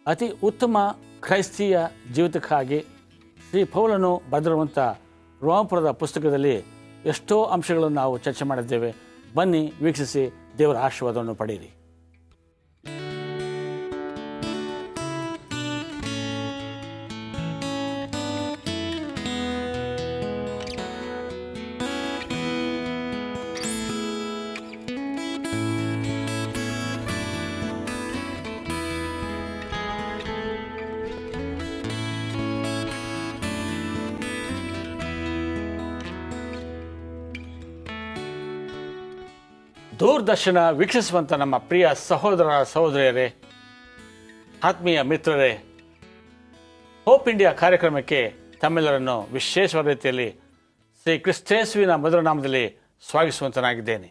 ಅತಿ ಉತ್ತಮ ಕ್ರೈಸ್ತೀಯ ಜೀವಿತಕ್ಕಾಗಿ ಶ್ರೀ ಪೌಲನು ಬರೆದಿರುವಂಥ ರೋಮಪುರದ ಪುಸ್ತಕದಲ್ಲಿ ಎಷ್ಟೋ ಅಂಶಗಳನ್ನು ನಾವು ಚರ್ಚೆ ಮಾಡಿದ್ದೇವೆ ಬನ್ನಿ ವೀಕ್ಷಿಸಿ ದೇವರ ಆಶೀರ್ವಾದವನ್ನು ಪಡೆಯಿರಿ ದೂರದರ್ಶನ ವೀಕ್ಷಿಸುವಂಥ ನಮ್ಮ ಪ್ರಿಯ ಸಹೋದರ ಸಹೋದರಿಯರೇ ಆತ್ಮೀಯ ಮಿತ್ರರೇ ಹೋಪ್ ಇಂಡಿಯಾ ಕಾರ್ಯಕ್ರಮಕ್ಕೆ ತಮ್ಮೆಲ್ಲರನ್ನು ವಿಶೇಷವಾದ ರೀತಿಯಲ್ಲಿ ಶ್ರೀ ಕ್ರಿಸ್ತೇಸುವಿನ ಮಧುರ ನಾಮದಲ್ಲಿ ಸ್ವಾಗತಿಸುವಂತನಾಗಿದ್ದೇನೆ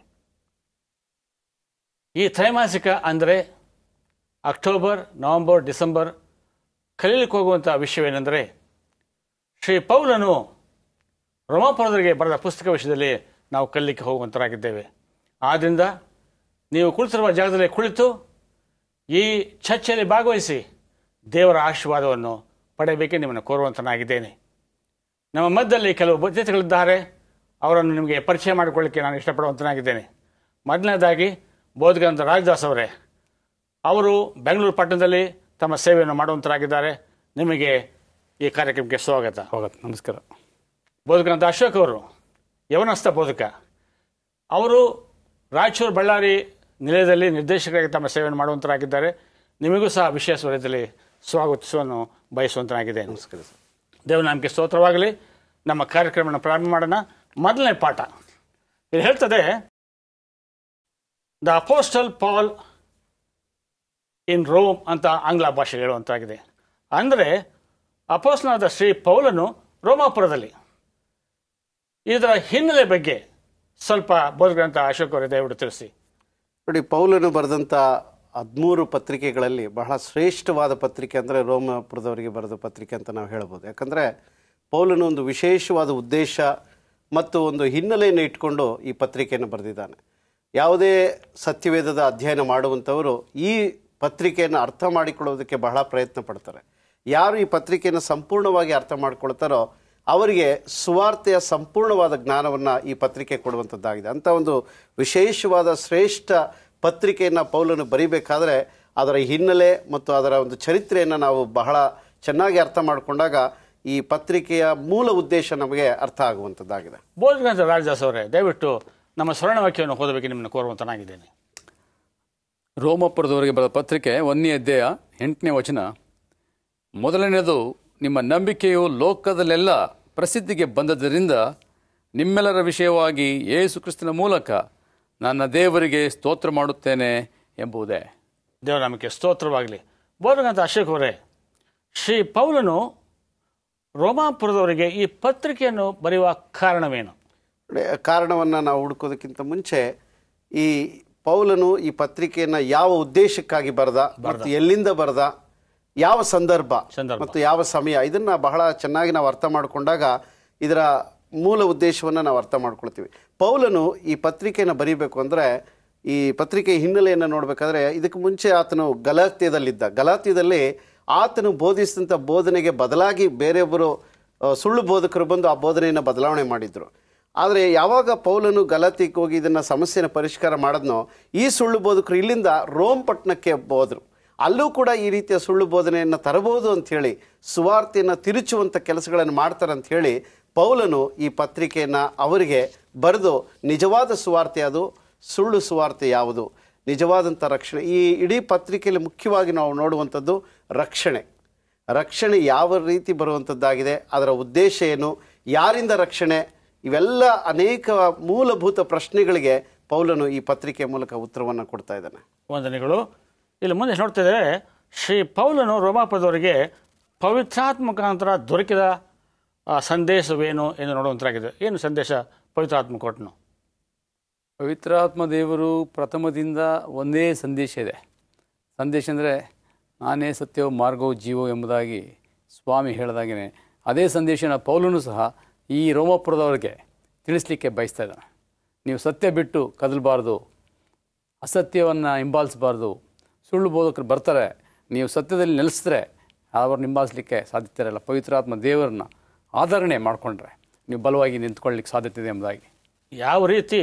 ಈ ತ್ರೈಮಾಸಿಕ ಅಂದರೆ ಅಕ್ಟೋಬರ್ ನವೆಂಬರ್ ಡಿಸೆಂಬರ್ ಕಲೀಲಿಕ್ಕೆ ಹೋಗುವಂಥ ವಿಷಯವೇನೆಂದರೆ ಶ್ರೀ ಪೌಲನು ರೋಮಾಪುರದವರಿಗೆ ಬರೆದ ಪುಸ್ತಕ ವಿಷಯದಲ್ಲಿ ನಾವು ಕಲಿಲಿಕ್ಕೆ ಹೋಗುವಂತರಾಗಿದ್ದೇವೆ ಆದ್ದರಿಂದ ನೀವು ಕುಳಿತಿರುವ ಜಾಗದಲ್ಲಿ ಕುಳಿತು ಈ ಚರ್ಚೆಯಲ್ಲಿ ಭಾಗವಹಿಸಿ ದೇವರ ಆಶೀರ್ವಾದವನ್ನು ಪಡೆಯಬೇಕೆ ನಿಮ್ಮನ್ನು ಕೋರುವಂತನಾಗಿದ್ದೇನೆ ನಮ್ಮ ಮಧ್ಯದಲ್ಲಿ ಕೆಲವು ಅತಿಥಿಗಳಿದ್ದಾರೆ ಅವರನ್ನು ನಿಮಗೆ ಪರಿಚಯ ಮಾಡಿಕೊಳ್ಳಿಕ್ಕೆ ನಾನು ಇಷ್ಟಪಡುವಂತನಾಗಿದ್ದೇನೆ ಮೊದಲನೇದಾಗಿ ಬೋಧಗಂಧ ರಾಜದಾಸ್ ಅವರೇ ಅವರು ಬೆಂಗಳೂರು ಪಟ್ಟಣದಲ್ಲಿ ತಮ್ಮ ಸೇವೆಯನ್ನು ಮಾಡುವಂತರಾಗಿದ್ದಾರೆ ನಿಮಗೆ ಈ ಕಾರ್ಯಕ್ರಮಕ್ಕೆ ಸ್ವಾಗತ ಸ್ವಾಗತ ನಮಸ್ಕಾರ ಬೋಧಕರಂತ ಅಶೋಕ್ ಅವರು ಯವನಸ್ಥ ಬೋಧಕ ಅವರು ರಾಯಚೂರು ಬಳ್ಳಾರಿ ನಿಲಯದಲ್ಲಿ ನಿರ್ದೇಶಕರಾಗಿ ತಮ್ಮ ಸೇವೆಯನ್ನು ಮಾಡುವಂತರಾಗಿದ್ದಾರೆ ನಿಮಗೂ ಸಹ ವಿಶೇಷ ರೀತಿಯಲ್ಲಿ ಸ್ವಾಗತಿಸುವನ್ನು ಬಯಸುವಂತನಾಗಿದ್ದೇನೆ ನಮಸ್ಕಾರ ಸರ್ ದೇವ ನಮಗೆ ಸ್ತೋತ್ರವಾಗಲಿ ನಮ್ಮ ಕಾರ್ಯಕ್ರಮವನ್ನು ಪ್ರಾರಂಭ ಮಾಡೋಣ ಮೊದಲನೇ ಪಾಠ ಇದು ಹೇಳ್ತದೆ the apostle Paul in Rome ಅಂತ ಆಂಗ್ಲ ಭಾಷೆ ಹೇಳುವಂತಾಗಿದೆ ಅಂದರೆ ಅಪೋಸ್ಟನಾದ ಶ್ರೀ ಪೌಲನು ರೋಮಾಪುರದಲ್ಲಿ ಇದರ ಹಿನ್ನೆಲೆ ಬಗ್ಗೆ ಸ್ವಲ್ಪ ಬೋಧಕರಂತ ಅಶೋಕ್ ಅವರೇ ದಯವಿಟ್ಟು ತಿಳಿಸಿ ನೋಡಿ ಪೌಲನು ಬರೆದಂಥ ಹದಿಮೂರು ಪತ್ರಿಕೆಗಳಲ್ಲಿ ಬಹಳ ಶ್ರೇಷ್ಠವಾದ ಪತ್ರಿಕೆ ಅಂದರೆ ರೋಮಪುರದವರಿಗೆ ಬರೆದ ಪತ್ರಿಕೆ ಅಂತ ನಾವು ಹೇಳ್ಬೋದು ಯಾಕಂದರೆ ಪೌಲನು ಒಂದು ವಿಶೇಷವಾದ ಉದ್ದೇಶ ಮತ್ತು ಒಂದು ಹಿನ್ನೆಲೆಯನ್ನು ಇಟ್ಕೊಂಡು ಈ ಪತ್ರಿಕೆಯನ್ನು ಬರೆದಿದ್ದಾನೆ ಯಾವುದೇ ಸತ್ಯವೇದದ ಅಧ್ಯಯನ ಮಾಡುವಂಥವರು ಈ ಪತ್ರಿಕೆಯನ್ನು ಅರ್ಥ ಮಾಡಿಕೊಳ್ಳೋದಕ್ಕೆ ಬಹಳ ಪ್ರಯತ್ನ ಪಡ್ತಾರೆ ಯಾರು ಈ ಪತ್ರಿಕೆಯನ್ನು ಸಂಪೂರ್ಣವಾಗಿ ಅರ್ಥ ಮಾಡ್ಕೊಳ್ತಾರೋ ಅವರಿಗೆ ಸುವಾರ್ತೆಯ ಸಂಪೂರ್ಣವಾದ ಜ್ಞಾನವನ್ನು ಈ ಪತ್ರಿಕೆ ಕೊಡುವಂಥದ್ದಾಗಿದೆ ಅಂಥ ಒಂದು ವಿಶೇಷವಾದ ಶ್ರೇಷ್ಠ ಪತ್ರಿಕೆಯನ್ನು ಪೌಲನು ಬರಿಬೇಕಾದ್ರೆ ಅದರ ಹಿನ್ನೆಲೆ ಮತ್ತು ಅದರ ಒಂದು ಚರಿತ್ರೆಯನ್ನು ನಾವು ಬಹಳ ಚೆನ್ನಾಗಿ ಅರ್ಥ ಮಾಡಿಕೊಂಡಾಗ ಈ ಪತ್ರಿಕೆಯ ಮೂಲ ಉದ್ದೇಶ ನಮಗೆ ಅರ್ಥ ಆಗುವಂಥದ್ದಾಗಿದೆ ಬೋಧಕರಂತ ರಾಜದಾಸ್ ಅವರೇ ದಯವಿಟ್ಟು ನಮ್ಮ ಸ್ವರ್ಣ ವಾಕ್ಯವನ್ನು ಓದಬೇಕು ನಿಮ್ಮನ್ನು ಕೋರುವಂತನಾಗಿದ್ದೇನೆ ರೋಮಪುರದವರಿಗೆ ಬರೆದ ಪತ್ರಿಕೆ ಒಂದನೇ ಅಧ್ಯಾಯ ಎಂಟನೇ ವಚನ ಮೊದಲನೆಯದು ನಿಮ್ಮ ನಂಬಿಕೆಯು ಲೋಕದಲ್ಲೆಲ್ಲ ಪ್ರಸಿದ್ಧಿಗೆ ಬಂದದ್ದರಿಂದ ನಿಮ್ಮೆಲ್ಲರ ವಿಷಯವಾಗಿ ಯೇಸು ಕ್ರಿಸ್ತನ ಮೂಲಕ ನನ್ನ ದೇವರಿಗೆ ಸ್ತೋತ್ರ ಮಾಡುತ್ತೇನೆ ಎಂಬುದೇ ದೇವರ ನಮಗೆ ಸ್ತೋತ್ರವಾಗಲಿ ಬೋಧಕಂತ ಅಶೋಕ್ ಅವರೇ ಶ್ರೀ ಪೌಲನು ರೋಮಾಪುರದವರಿಗೆ ಈ ಪತ್ರಿಕೆಯನ್ನು ಬರೆಯುವ ಕಾರಣವೇನು ನೋಡಿ, ಕಾರಣವನ್ನು ನಾವು ಹುಡುಕೋದಕ್ಕಿಂತ ಮುಂಚೆ ಈ ಪೌಲನು ಈ ಪತ್ರಿಕೆಯನ್ನು ಯಾವ ಉದ್ದೇಶಕ್ಕಾಗಿ ಬರೆದ ಮತ್ತು ಎಲ್ಲಿಂದ ಬರೆದ ಯಾವ ಸಂದರ್ಭ ಸಂದರ್ಭ. ಮತ್ತು ಯಾವ ಸಮಯ ಇದನ್ನು ಬಹಳ ಚೆನ್ನಾಗಿ ನಾವು ಅರ್ಥ ಮಾಡಿಕೊಂಡಾಗ ಇದರ ಮೂಲ ಉದ್ದೇಶವನ್ನು ನಾವು ಅರ್ಥ ಮಾಡ್ಕೊಳ್ತೀವಿ ಪೌಲನು ಈ ಪತ್ರಿಕೆಯನ್ನು ಬರೀಬೇಕು ಅಂದರೆ ಈ ಪತ್ರಿಕೆ ಹಿನ್ನೆಲೆಯನ್ನು ನೋಡಬೇಕಾದ್ರೆ ಇದಕ್ಕೆ ಮುಂಚೆ ಆತನು ಗಲಾತ್ಯದಲ್ಲಿದ್ದ ಗಲಾತ್ಯದಲ್ಲಿ ಆತನು ಬೋಧಿಸಿದಂಥ ಬೋಧನೆಗೆ ಬದಲಾಗಿ ಬೇರೆಯೊಬ್ಬರು ಆ, ಸುಳ್ಳು ಬೋಧಕರು ಬಂದು ಆ ಬೋಧನೆಯನ್ನು ಬದಲಾವಣೆ ಮಾಡಿದರು ಆದರೆ ಯಾವಾಗ ಪೌಲನು ಗಲಾತಿಗೆ ಹೋಗಿ ಇದನ್ನು ಸಮಸ್ಯೆನ ಪರಿಷ್ಕಾರ ಮಾಡಿದ್ನೋ ಈ ಸುಳ್ಳು ಬೋಧಕರು ಇಲ್ಲಿಂದ ರೋಮ್ ಪಟ್ಟಣಕ್ಕೆ ಹೋದರು ಅಲ್ಲೂ ಕೂಡ ಈ ರೀತಿಯ ಸುಳ್ಳು ಬೋಧನೆಯನ್ನು ತರಬಹುದು ಅಂಥೇಳಿ ಸುವಾರ್ತೆಯನ್ನು ತಿರುಚುವಂಥ ಕೆಲಸಗಳನ್ನು ಮಾಡ್ತಾರೆ ಅಂತ ಹೇಳಿ ಪೌಲನು ಈ ಪತ್ರಿಕೆಯನ್ನು ಅವರಿಗೆ ಬರೆದು ನಿಜವಾದ ಸುವಾರ್ತೆ ಅದು ಸುಳ್ಳು ಸುವಾರ್ತೆ ಯಾವುದು ನಿಜವಾದಂಥ ರಕ್ಷಣೆ ಈ ಇಡೀ ಪತ್ರಿಕೆಯಲ್ಲಿ ಮುಖ್ಯವಾಗಿ ನಾವು ನೋಡುವಂಥದ್ದು ರಕ್ಷಣೆ ರಕ್ಷಣೆ ಯಾವ ರೀತಿ ಬರುವಂಥದ್ದಾಗಿದೆ ಅದರ ಉದ್ದೇಶ ಏನು ಯಾರಿಂದ ರಕ್ಷಣೆ ಇವೆಲ್ಲ ಅನೇಕ ಮೂಲಭೂತ ಪ್ರಶ್ನೆಗಳಿಗೆ ಪೌಲನು ಈ ಪತ್ರಿಕೆ ಮೂಲಕ ಉತ್ತರವನ್ನು ಕೊಡ್ತಾ ಇದ್ದಾನೆ ವಂದನೆಗಳು ಇಲ್ಲಿ ಮುಂದೆ ನೋಡ್ತಿದ್ರೆ ಶ್ರೀ ಪೌಲನು ರೋಮಾಪುರದವರಿಗೆ ಪವಿತ್ರಾತ್ಮ ಮುಖಾಂತರ ದೊರಕಿದ ಆ, ಸಂದೇಶವೇನು ಎಂದು ನೋಡುವಂತಾಗಿದೆ ಏನು ಸಂದೇಶ ಪವಿತ್ರಾತ್ಮ ಕೊಟ್ಟನು ಪವಿತ್ರಾತ್ಮ ದೇವರು ಪ್ರಥಮದಿಂದ ಒಂದೇ ಸಂದೇಶ ಇದೆ ಸಂದೇಶ ಅಂದರೆ ನಾನೇ ಸತ್ಯವು ಮಾರ್ಗವು ಜೀವೋ ಎಂಬುದಾಗಿ ಸ್ವಾಮಿ ಹೇಳಿದಾಗೇ ಅದೇ ಸಂದೇಶನ ಪೌಲನು ಸಹ ಈ ರೋಮಪುರದವರಿಗೆ ತಿಳಿಸ್ಲಿಕ್ಕೆ ಬಯಸ್ತಾ ಇದ್ದಾನೆ ನೀವು ಸತ್ಯ ಬಿಟ್ಟು ಕದಲಬಾರ್ದು ಅಸತ್ಯವನ್ನು ಹಿಂಬಾಲಿಸಬಾರ್ದು ಸುಳ್ಳು ಬೋಧಕರು ಬರ್ತಾರೆ ನೀವು ಸತ್ಯದಲ್ಲಿ ನೆಲೆಸಿದ್ರೆ ಅವರು ನಿಂಬಾಲಿಸಲಿಕ್ಕೆ ಸಾಧ್ಯತೆ ಇರಲ್ಲ ಪವಿತ್ರಾತ್ಮ ದೇವರನ್ನ ಆಧರಣೆ ಮಾಡಿಕೊಂಡ್ರೆ ನೀವು ಬಲವಾಗಿ ನಿಂತ್ಕೊಳ್ಳಿಕ್ಕೆ ಸಾಧ್ಯತೆ ಇದೆ ಎಂಬುದಾಗಿ ಯಾವ ರೀತಿ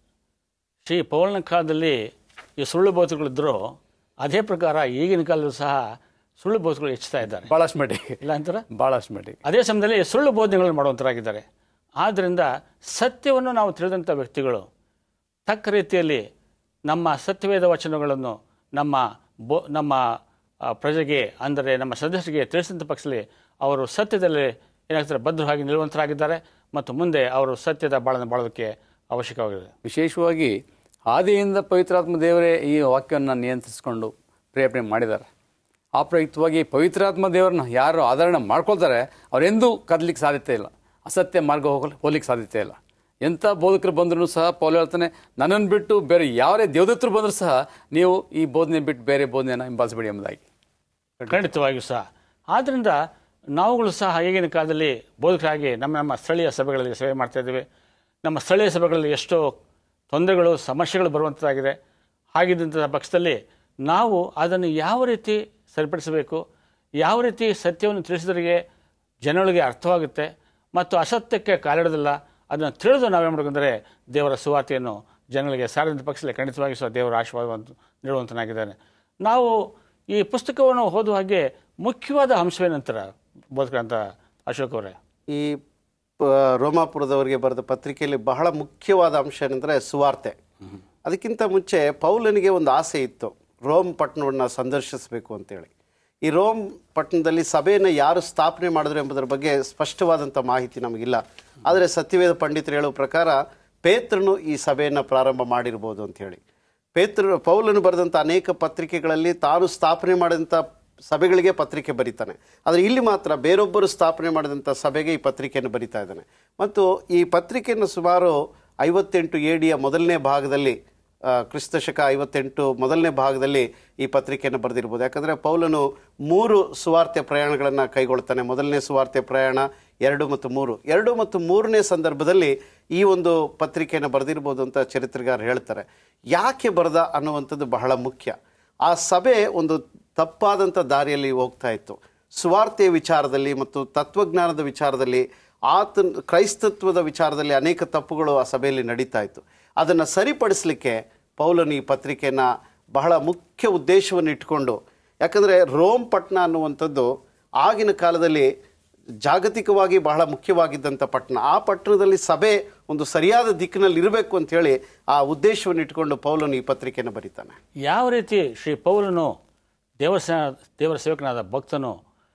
ಶ್ರೀ ಪೌಲನ ಕಾಲದಲ್ಲಿ ಈ ಸುಳ್ಳು ಬೋಧಗಳಿದ್ರೋ ಅದೇ ಪ್ರಕಾರ ಈಗಿನ ಕಾಲದಲ್ಲೂ ಸಹ ಸುಳ್ಳು ಬೋಧಗಳು ಹೆಚ್ಚುತ್ತಾ ಇದ್ದಾರೆ ಭಾಳಷ್ಟು ಮಟ್ಟಿಗೆ ಇಲ್ಲ ಅಂತಾರೆ ಭಾಳಷ್ಟು ಮಟ್ಟಿಗೆ ಅದೇ ಸಮಯದಲ್ಲಿ ಸುಳ್ಳು ಬೋಧನೆಗಳನ್ನು ಮಾಡುವಂತರಾಗಿದ್ದಾರೆ ಆದ್ದರಿಂದ ಸತ್ಯವನ್ನು ನಾವು ತಿಳಿದಂಥ ವ್ಯಕ್ತಿಗಳು ತಕ್ಕ ರೀತಿಯಲ್ಲಿ ನಮ್ಮ ಸತ್ಯವೇದ ವಚನಗಳನ್ನು ನಮ್ಮ ಬೋ ನಮ್ಮ ಆ, ಪ್ರಜೆಗೆ ಅಂದರೆ ನಮ್ಮ ಸದಸ್ಯರಿಗೆ ತಿಳಿಸಿದಂಥ ಪಕ್ಷದಲ್ಲಿ ಅವರು ಸತ್ಯದಲ್ಲಿ ಏನಾಗ್ತಾರೆ ಭದ್ರವಾಗಿ ನಿಲ್ಲುವಂತರಾಗಿದ್ದಾರೆ ಮತ್ತು ಮುಂದೆ ಅವರು ಸತ್ಯದ ಬಾಳನ್ನು ಬಾಳೋದಕ್ಕೆ ಅವಶ್ಯಕವಾಗಿದೆ ವಿಶೇಷವಾಗಿ ಆದಿಯಿಂದ ಪವಿತ್ರಾತ್ಮ ದೇವರೇ ಈ ವಾಕ್ಯವನ್ನು ನಿಯಂತ್ರಿಸಿಕೊಂಡು ಪ್ರೇರಣೆ ಮಾಡಿದ್ದಾರೆ ಆ ಪ್ರಯುಕ್ತವಾಗಿ ಪವಿತ್ರಾತ್ಮ ದೇವರನ್ನ ಯಾರು ಆಧರಣೆ ಮಾಡ್ಕೊಳ್ತಾರೆ ಅವರೆಂದೂ ಕದಲಿಕ್ಕೆ ಸಾಧ್ಯತೆ ಇಲ್ಲ ಅಸತ್ಯ ಮಾರ್ಗ ಹೋಗಲು ಹೋಗ್ಲಿಕ್ಕೆ ಸಾಧ್ಯತೆ ಇಲ್ಲ ಎಂಥ ಬೋಧಕರು ಬಂದರೂ ಸಹ ಪೌಲ್ ಹೇಳ್ತಾನೆ ನನ್ನನ್ನು ಬಿಟ್ಟು ಬೇರೆ ಯಾರೇ ದೇವದತ್ತರು ಬಂದರೂ ಸಹ ನೀವು ಈ ಬೋಧನೆ ಬಿಟ್ಟು ಬೇರೆ ಬೋಧನೆಯನ್ನು ಹಿಂಬಾಲಿಸಬೇಡಿ ಎಂಬುದಾಗಿ ಖಂಡಿತವಾಗಿಯೂ ಸಹ ಆದ್ದರಿಂದ ನಾವುಗಳು ಸಹ ಈಗಿನ ಕಾಲದಲ್ಲಿ ಬೋಧಕರಾಗಿ ನಮ್ಮ ನಮ್ಮ ಸ್ಥಳೀಯ ಸಭೆಗಳಲ್ಲಿ ಸೇವೆ ಮಾಡ್ತಾ ಇದ್ದೇವೆ ನಮ್ಮ ಸ್ಥಳೀಯ ಸಭೆಗಳಲ್ಲಿ ಎಷ್ಟೋ ತೊಂದರೆಗಳು ಸಮಸ್ಯೆಗಳು ಬರುವಂಥದ್ದಾಗಿದೆ ಹಾಗಿದ್ದಂಥ ಪಕ್ಷದಲ್ಲಿ ನಾವು ಅದನ್ನು ಯಾವ ರೀತಿ ಸರಿಪಡಿಸಬೇಕು ಯಾವ ರೀತಿ ಸತ್ಯವನ್ನು ತಿಳಿಸಿದವರಿಗೆ ಜನಗಳಿಗೆ ಅರ್ಥವಾಗುತ್ತೆ ಮತ್ತು ಅಸತ್ಯಕ್ಕೆ ಕಾಲಿಡೋದಿಲ್ಲ ಅದನ್ನು ತಿಳಿದು ನಾವೇನು ಮಾಡಬೇಕಂದ್ರೆ ದೇವರ ಸುವಾರ್ತೆಯನ್ನು ಜನಗಳಿಗೆ ಸಾರಿದಂಥ ಪಕ್ಷದಲ್ಲಿ ಖಂಡಿತವಾಗಿ ಸಹ ದೇವರ ಆಶೀರ್ವಾದವನ್ನು ನೀಡುವಂತನಾಗಿದ್ದಾನೆ ನಾವು ಈ ಪುಸ್ತಕವನ್ನು ಓದುವ ಹಾಗೆ ಮುಖ್ಯವಾದ ಅಂಶವೇನಂತರ ಬೋಧಕರಂತ ಅಶೋಕ್ ಅವರೇ ಈ ಪ- ರೋಮಾಪುರದವರಿಗೆ ಬರೆದ ಪತ್ರಿಕೆಯಲ್ಲಿ ಬಹಳ ಮುಖ್ಯವಾದ ಅಂಶ ಏನಂದರೆ ಸುವಾರ್ತೆ ಅದಕ್ಕಿಂತ ಮುಂಚೆ ಪೌಲನಿಗೆ ಒಂದು ಆಸೆ ಇತ್ತು ರೋಮ್ ಪಟ್ಟಣವನ್ನು ಸಂದರ್ಶಿಸಬೇಕು ಅಂತೇಳಿ ಈ ರೋಮ್ ಪಟ್ಟಣದಲ್ಲಿ ಸಭೆಯನ್ನು ಯಾರು ಸ್ಥಾಪನೆ ಮಾಡಿದ್ರು ಎಂಬುದರ ಬಗ್ಗೆ ಸ್ಪಷ್ಟವಾದಂಥ ಮಾಹಿತಿ ನಮಗಿಲ್ಲ ಆದರೆ ಸತ್ಯವೇದ ಪಂಡಿತರು ಹೇಳುವ ಪ್ರಕಾರ ಪೇತ್ರನು ಈ ಸಭೆಯನ್ನು ಪ್ರಾರಂಭ ಮಾಡಿರ್ಬೋದು ಅಂಥೇಳಿ ಪೇತ್ರ ಪೌಲನು ಬರೆದಂಥ ಅನೇಕ ಪತ್ರಿಕೆಗಳಲ್ಲಿ ತಾನು ಸ್ಥಾಪನೆ ಮಾಡಿದಂಥ ಸಭೆಗಳಿಗೆ ಪತ್ರಿಕೆ ಬರೀತಾನೆ ಆದರೆ ಇಲ್ಲಿ ಮಾತ್ರ ಬೇರೊಬ್ಬರು ಸ್ಥಾಪನೆ ಮಾಡಿದಂಥ ಸಭೆಗೆ ಈ ಪತ್ರಿಕೆಯನ್ನು ಬರಿತಾ ಇದ್ದಾನೆ ಮತ್ತು ಈ ಪತ್ರಿಕೆಯನ್ನು ಸುಮಾರು ಐವತ್ತೆಂಟು ಎಡಿಯ ಮೊದಲನೇ ಭಾಗದಲ್ಲಿ ಆ, ಕ್ರಿಸ್ತ ಶಕ ಐವತ್ತೆಂಟು ಮೊದಲನೇ ಭಾಗದಲ್ಲಿ ಈ ಪತ್ರಿಕೆಯನ್ನು ಬರೆದಿರ್ಬೋದು ಯಾಕಂದರೆ ಪೌಲನು ಮೂರು ಸುವಾರ್ತೆ ಪ್ರಯಾಣಗಳನ್ನು ಕೈಗೊಳ್ತಾನೆ ಮೊದಲನೇ ಸುವಾರ್ತೆ ಪ್ರಯಾಣ ಎರಡು ಮತ್ತು ಮೂರು ಎರಡು ಮತ್ತು ಮೂರನೇ ಸಂದರ್ಭದಲ್ಲಿ ಈ ಒಂದು ಪತ್ರಿಕೆಯನ್ನು ಬರೆದಿರ್ಬೋದು ಅಂತ ಚರಿತ್ರೆಗಾರರು ಹೇಳ್ತಾರೆ ಯಾಕೆ ಬರೆದ ಅನ್ನುವಂಥದ್ದು ಬಹಳ ಮುಖ್ಯ ಆ ಸಭೆ ಒಂದು ತಪ್ಪಾದಂಥ ದಾರಿಯಲ್ಲಿ ಹೋಗ್ತಾ ಇತ್ತು ಸುವಾರ್ತೆಯ ವಿಚಾರದಲ್ಲಿ ಮತ್ತು ತತ್ವಜ್ಞಾನದ ವಿಚಾರದಲ್ಲಿ ಆತ ಕ್ರೈಸ್ತತ್ವದ ವಿಚಾರದಲ್ಲಿ ಅನೇಕ ತಪ್ಪುಗಳು ಆ ಸಭೆಯಲ್ಲಿ ನಡೀತಾ ಇತ್ತು ಅದನ್ನು ಸರಿಪಡಿಸಲಿಕ್ಕೆ ಪೌಲನು ಈ ಪತ್ರಿಕೆಯನ್ನು ಬಹಳ ಮುಖ್ಯ ಉದ್ದೇಶವನ್ನು ಇಟ್ಕೊಂಡು ಯಾಕಂದರೆ ರೋಮ್ ಪಟ್ಟಣ ಅನ್ನುವಂಥದ್ದು ಆಗಿನ ಕಾಲದಲ್ಲಿ ಜಾಗತಿಕವಾಗಿ ಬಹಳ ಮುಖ್ಯವಾಗಿದ್ದಂಥ ಪಟ್ಟಣ ಆ ಪಟ್ಟಣದಲ್ಲಿ ಸಭೆ ಒಂದು ಸರಿಯಾದ ದಿಕ್ಕಿನಲ್ಲಿ ಇರಬೇಕು ಅಂಥೇಳಿ ಆ ಉದ್ದೇಶವನ್ನು ಇಟ್ಕೊಂಡು ಪೌಲನು ಈ ಪತ್ರಿಕೆಯನ್ನು ಬರೀತಾನೆ ಯಾವ ರೀತಿ ಶ್ರೀ ಪೌಲನು ದೇವಸ ದೇವರ ಸೇವಕನಾದ ಭಕ್ತನು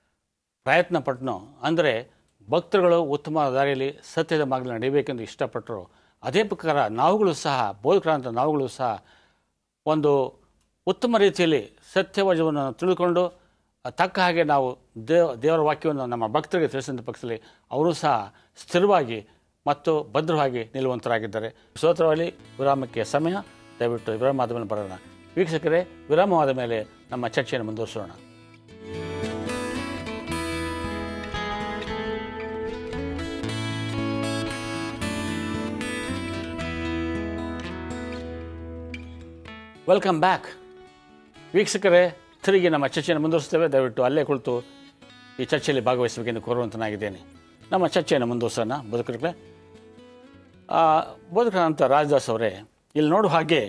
ಪ್ರಯತ್ನ ಪಟ್ಟನು ಅಂದರೆ ಭಕ್ತರುಗಳು ಉತ್ತಮ ದಾರಿಯಲ್ಲಿ ಸತ್ಯದ ಮಾರ್ಗದಲ್ಲಿ ನಡೆಯಬೇಕೆಂದು ಇಷ್ಟಪಟ್ಟರು ಅದೇ ಪ್ರಕಾರ ನಾವುಗಳು ಸಹ ಬೋಧಕರಾದಂಥ ನಾವುಗಳು ಸಹ ಒಂದು ಉತ್ತಮ ರೀತಿಯಲ್ಲಿ ಸತ್ಯವಜವನ್ನು ತಿಳಿದುಕೊಂಡು ತಕ್ಕ ಹಾಗೆ ನಾವು ದೇವ ದೇವರ ವಾಕ್ಯವನ್ನು ನಮ್ಮ ಭಕ್ತರಿಗೆ ತಿಳಿಸಿದ ಪಕ್ಷದಲ್ಲಿ ಅವರು ಸಹ ಸ್ಥಿರವಾಗಿ ಮತ್ತು ಭದ್ರವಾಗಿ ನಿಲ್ಲುವಂತರಾಗಿದ್ದಾರೆ ಸ್ತೋತ್ರವಾಗಿ ವಿರಾಮಕ್ಕೆ ಸಮಯ ದಯವಿಟ್ಟು ವಿರಾಮದ ಮೇಲೆ ಬರೋಣ ವೀಕ್ಷಕರೇ ವಿರಾಮವಾದ ಮೇಲೆ ನಮ್ಮ ಚರ್ಚೆಯನ್ನು ಮುಂದುವರಿಸೋಣ ವೆಲ್ಕಮ್ ಬ್ಯಾಕ್ ವೀಕ್ಷಕರೇ ತಿರುಗಿ ನಮ್ಮ ಚರ್ಚೆಯನ್ನು ಮುಂದುವರಿಸ್ತೇವೆ ದಯವಿಟ್ಟು ಅಲ್ಲೇ ಕುಳಿತು ಈ ಚರ್ಚೆಯಲ್ಲಿ ಭಾಗವಹಿಸಬೇಕೆಂದು ಕೋರುವಂತನಾಗಿದ್ದೇನೆ ನಮ್ಮ ಚರ್ಚೆಯನ್ನು ಮುಂದುವರಿಸೋಣ ಬೋಧಕರುಗಳೇ ಆ, ಬೋಧಕರಂತ ರಾಜದಾಸ್ ಅವರೇ ಇಲ್ಲಿ ನೋಡುವ ಹಾಗೆ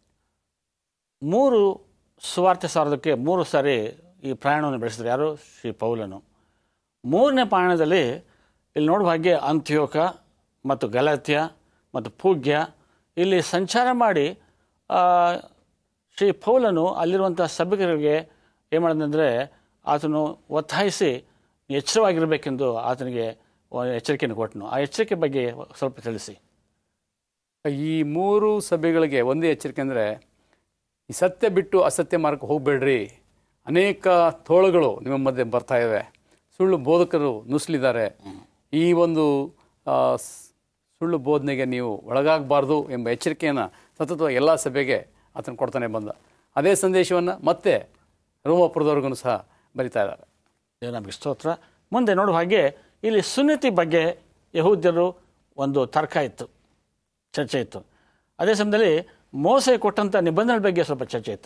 ಮೂರು ಸುವಾರ್ತೆ ಸಾರೋದಕ್ಕೆ ಮೂರು ಸಾರಿ ಈ ಪ್ರಯಾಣವನ್ನು ಬೆಳೆಸಿದ್ರು ಯಾರು ಶ್ರೀ ಪೌಲನು ಮೂರನೇ ಪ್ರಯಾಣದಲ್ಲಿ ಇಲ್ಲಿ ನೋಡುವ ಹಾಗೆ ಅಂತ್ಯೋಕ ಮತ್ತು ಗಲಾತ್ಯ ಮತ್ತು ಪೂಗ್ಯ ಇಲ್ಲಿ ಸಂಚಾರ ಮಾಡಿ ಆ, ಶ್ರೀ ಪೌಲನು ಅಲ್ಲಿರುವಂಥ ಸಭೆಗಳಿಗೆ ಏನು ಮಾಡಿದಂದರೆ ಆತನು ಒತ್ತಾಯಿಸಿ ಎಚ್ಚರವಾಗಿರಬೇಕೆಂದು ಆತನಿಗೆ ಒಂದು ಎಚ್ಚರಿಕೆಯನ್ನು ಕೊಟ್ಟನು ಆ ಎಚ್ಚರಿಕೆ ಬಗ್ಗೆ ಸ್ವಲ್ಪ ತಿಳಿಸಿ ಈ ಮೂರು ಸಭೆಗಳಿಗೆ ಒಂದೇ ಎಚ್ಚರಿಕೆ ಅಂದರೆ ಈ ಸತ್ಯ ಬಿಟ್ಟು ಅಸತ್ಯ ಮಾರ್ಗಕ್ಕೆ ಹೋಗಬೇಡ್ರಿ ಅನೇಕ ತೋಳುಗಳು ನಿಮ್ಮ ಮಧ್ಯೆ ಬರ್ತಾ ಇವೆ ಸುಳ್ಳು ಬೋಧಕರು ನುಸ್ಲಿದ್ದಾರೆ ಈ ಒಂದು ಆ, ಸ್- ಸುಳ್ಳು ಬೋಧನೆಗೆ ನೀವು ಒಳಗಾಗಬಾರ್ದು ಎಂಬ ಎಚ್ಚರಿಕೆಯನ್ನು ಸತತವಾಗಿ ಎಲ್ಲ ಸಭೆಗೆ ಆತನು ಕೊಡ್ತಾನೆ ಬಂದ ಅದೇ ಸಂದೇಶವನ್ನು ಮತ್ತೆ ರೋಮಾಪುರದವ್ರಿಗೂ ಸಹ ಬರಿತಾ ಇದ್ದಾರೆ ದೇವ ನಮಗೆ ಸ್ತೋತ್ರ ಮುಂದೆ ನೋಡುವ ಹಾಗೆ ಇಲ್ಲಿ ಸುನ್ನತಿ ಬಗ್ಗೆ ಯಹೂದ್ಯರು ಒಂದು ತರ್ಕ ಇತ್ತು ಚರ್ಚೆ ಇತ್ತು ಅದೇ ಸಮಯದಲ್ಲಿ ಮೋಸೆ ಕೊಟ್ಟಂಥ ನಿಬಂಧನೆ ಬಗ್ಗೆ ಸ್ವಲ್ಪ ಚರ್ಚೆ ಇತ್ತು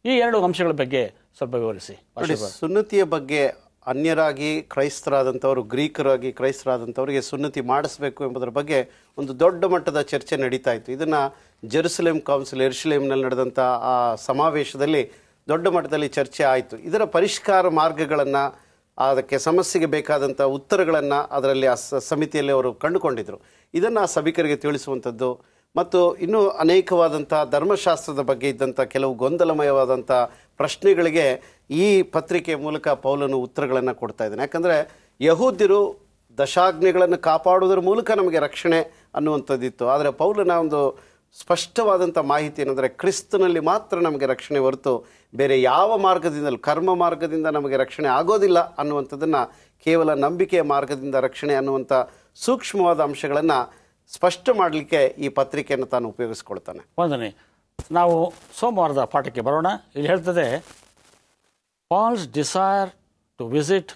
ಈ ಎರಡು ಅಂಶಗಳ ಬಗ್ಗೆ ಸ್ವಲ್ಪ ವಿವರಿಸಿ ನೋಡಿ ಸುನ್ನತಿಯ ಬಗ್ಗೆ ಅನ್ಯರಾಗಿ ಕ್ರೈಸ್ತರಾದಂಥವರು ಗ್ರೀಕರಾಗಿ ಕ್ರೈಸ್ತರಾದಂಥವರಿಗೆ ಸುನ್ನತಿ ಮಾಡಿಸ್ಬೇಕು ಎಂಬುದರ ಬಗ್ಗೆ ಒಂದು ದೊಡ್ಡ ಮಟ್ಟದ ಚರ್ಚೆ ನಡೀತಾ ಇತ್ತು ಇದನ್ನು ಜೆರುಸಲೇಮ್ ಕೌನ್ಸಿಲ್ ಎರುಸಲೇಮ್ನಲ್ಲಿ ನಡೆದಂಥ ಆ ಸಮಾವೇಶದಲ್ಲಿ ದೊಡ್ಡ ಮಟ್ಟದಲ್ಲಿ ಚರ್ಚೆ ಆಯಿತು ಇದರ ಪರಿಷ್ಕಾರ ಮಾರ್ಗಗಳನ್ನು ಅದಕ್ಕೆ ಸಮಸ್ಯೆಗೆ ಬೇಕಾದಂಥ ಉತ್ತರಗಳನ್ನು ಅದರಲ್ಲಿ ಆ ಸ- ಸಮಿತಿಯಲ್ಲಿ ಅವರು ಕಂಡುಕೊಂಡಿದ್ದರು ಇದನ್ನು ಸಭಿಕರಿಗೆ ತಿಳಿಸುವಂಥದ್ದು ಮತ್ತು ಇನ್ನೂ ಅನೇಕವಾದಂಥ ಧರ್ಮಶಾಸ್ತ್ರದ ಬಗ್ಗೆ ಇದ್ದಂಥ ಕೆಲವು ಗೊಂದಲಮಯವಾದಂಥ ಪ್ರಶ್ನೆಗಳಿಗೆ ಈ ಪತ್ರಿಕೆಯ ಮೂಲಕ ಪೌಲನು ಉತ್ತರಗಳನ್ನು ಕೊಡ್ತಾ ಇದ್ದಾನೆ ಯಾಕಂದರೆ ಯಹೂದ್ಯರು ದಶಾಜ್ಞೆಗಳನ್ನು ಕಾಪಾಡುವುದರ ಮೂಲಕ ನಮಗೆ ರಕ್ಷಣೆ ಅನ್ನುವಂಥದ್ದಿತ್ತು ಆದರೆ ಪೌಲನ ಒಂದು ಸ್ಪಷ್ಟವಾದಂಥ ಮಾಹಿತಿ ಏನಂದರೆ ಕ್ರಿಸ್ತನಲ್ಲಿ ಮಾತ್ರ ನಮಗೆ ರಕ್ಷಣೆ ಹೊರತು ಬೇರೆ ಯಾವ ಮಾರ್ಗದಿಂದಲೂ ಕರ್ಮ ಮಾರ್ಗದಿಂದ ನಮಗೆ ರಕ್ಷಣೆ ಆಗೋದಿಲ್ಲ ಅನ್ನುವಂಥದ್ದನ್ನು ಕೇವಲ ನಂಬಿಕೆಯ ಮಾರ್ಗದಿಂದ ರಕ್ಷಣೆ ಅನ್ನುವಂಥ ಸೂಕ್ಷ್ಮವಾದ ಅಂಶಗಳನ್ನು ಸ್ಪಷ್ಟ ಮಾಡಲಿಕ್ಕೆ ಈ ಪತ್ರಿಕೆಯನ್ನು ತಾನು ಉಪಯೋಗಿಸ್ಕೊಳ್ತಾನೆ ಒಂದನೇ ನಾವು ಸೋಮವಾರದ ಪಾಠಕ್ಕೆ ಬರೋಣ ಇಲ್ಲಿ ಹೇಳ್ತದೆ Paul's desire to visit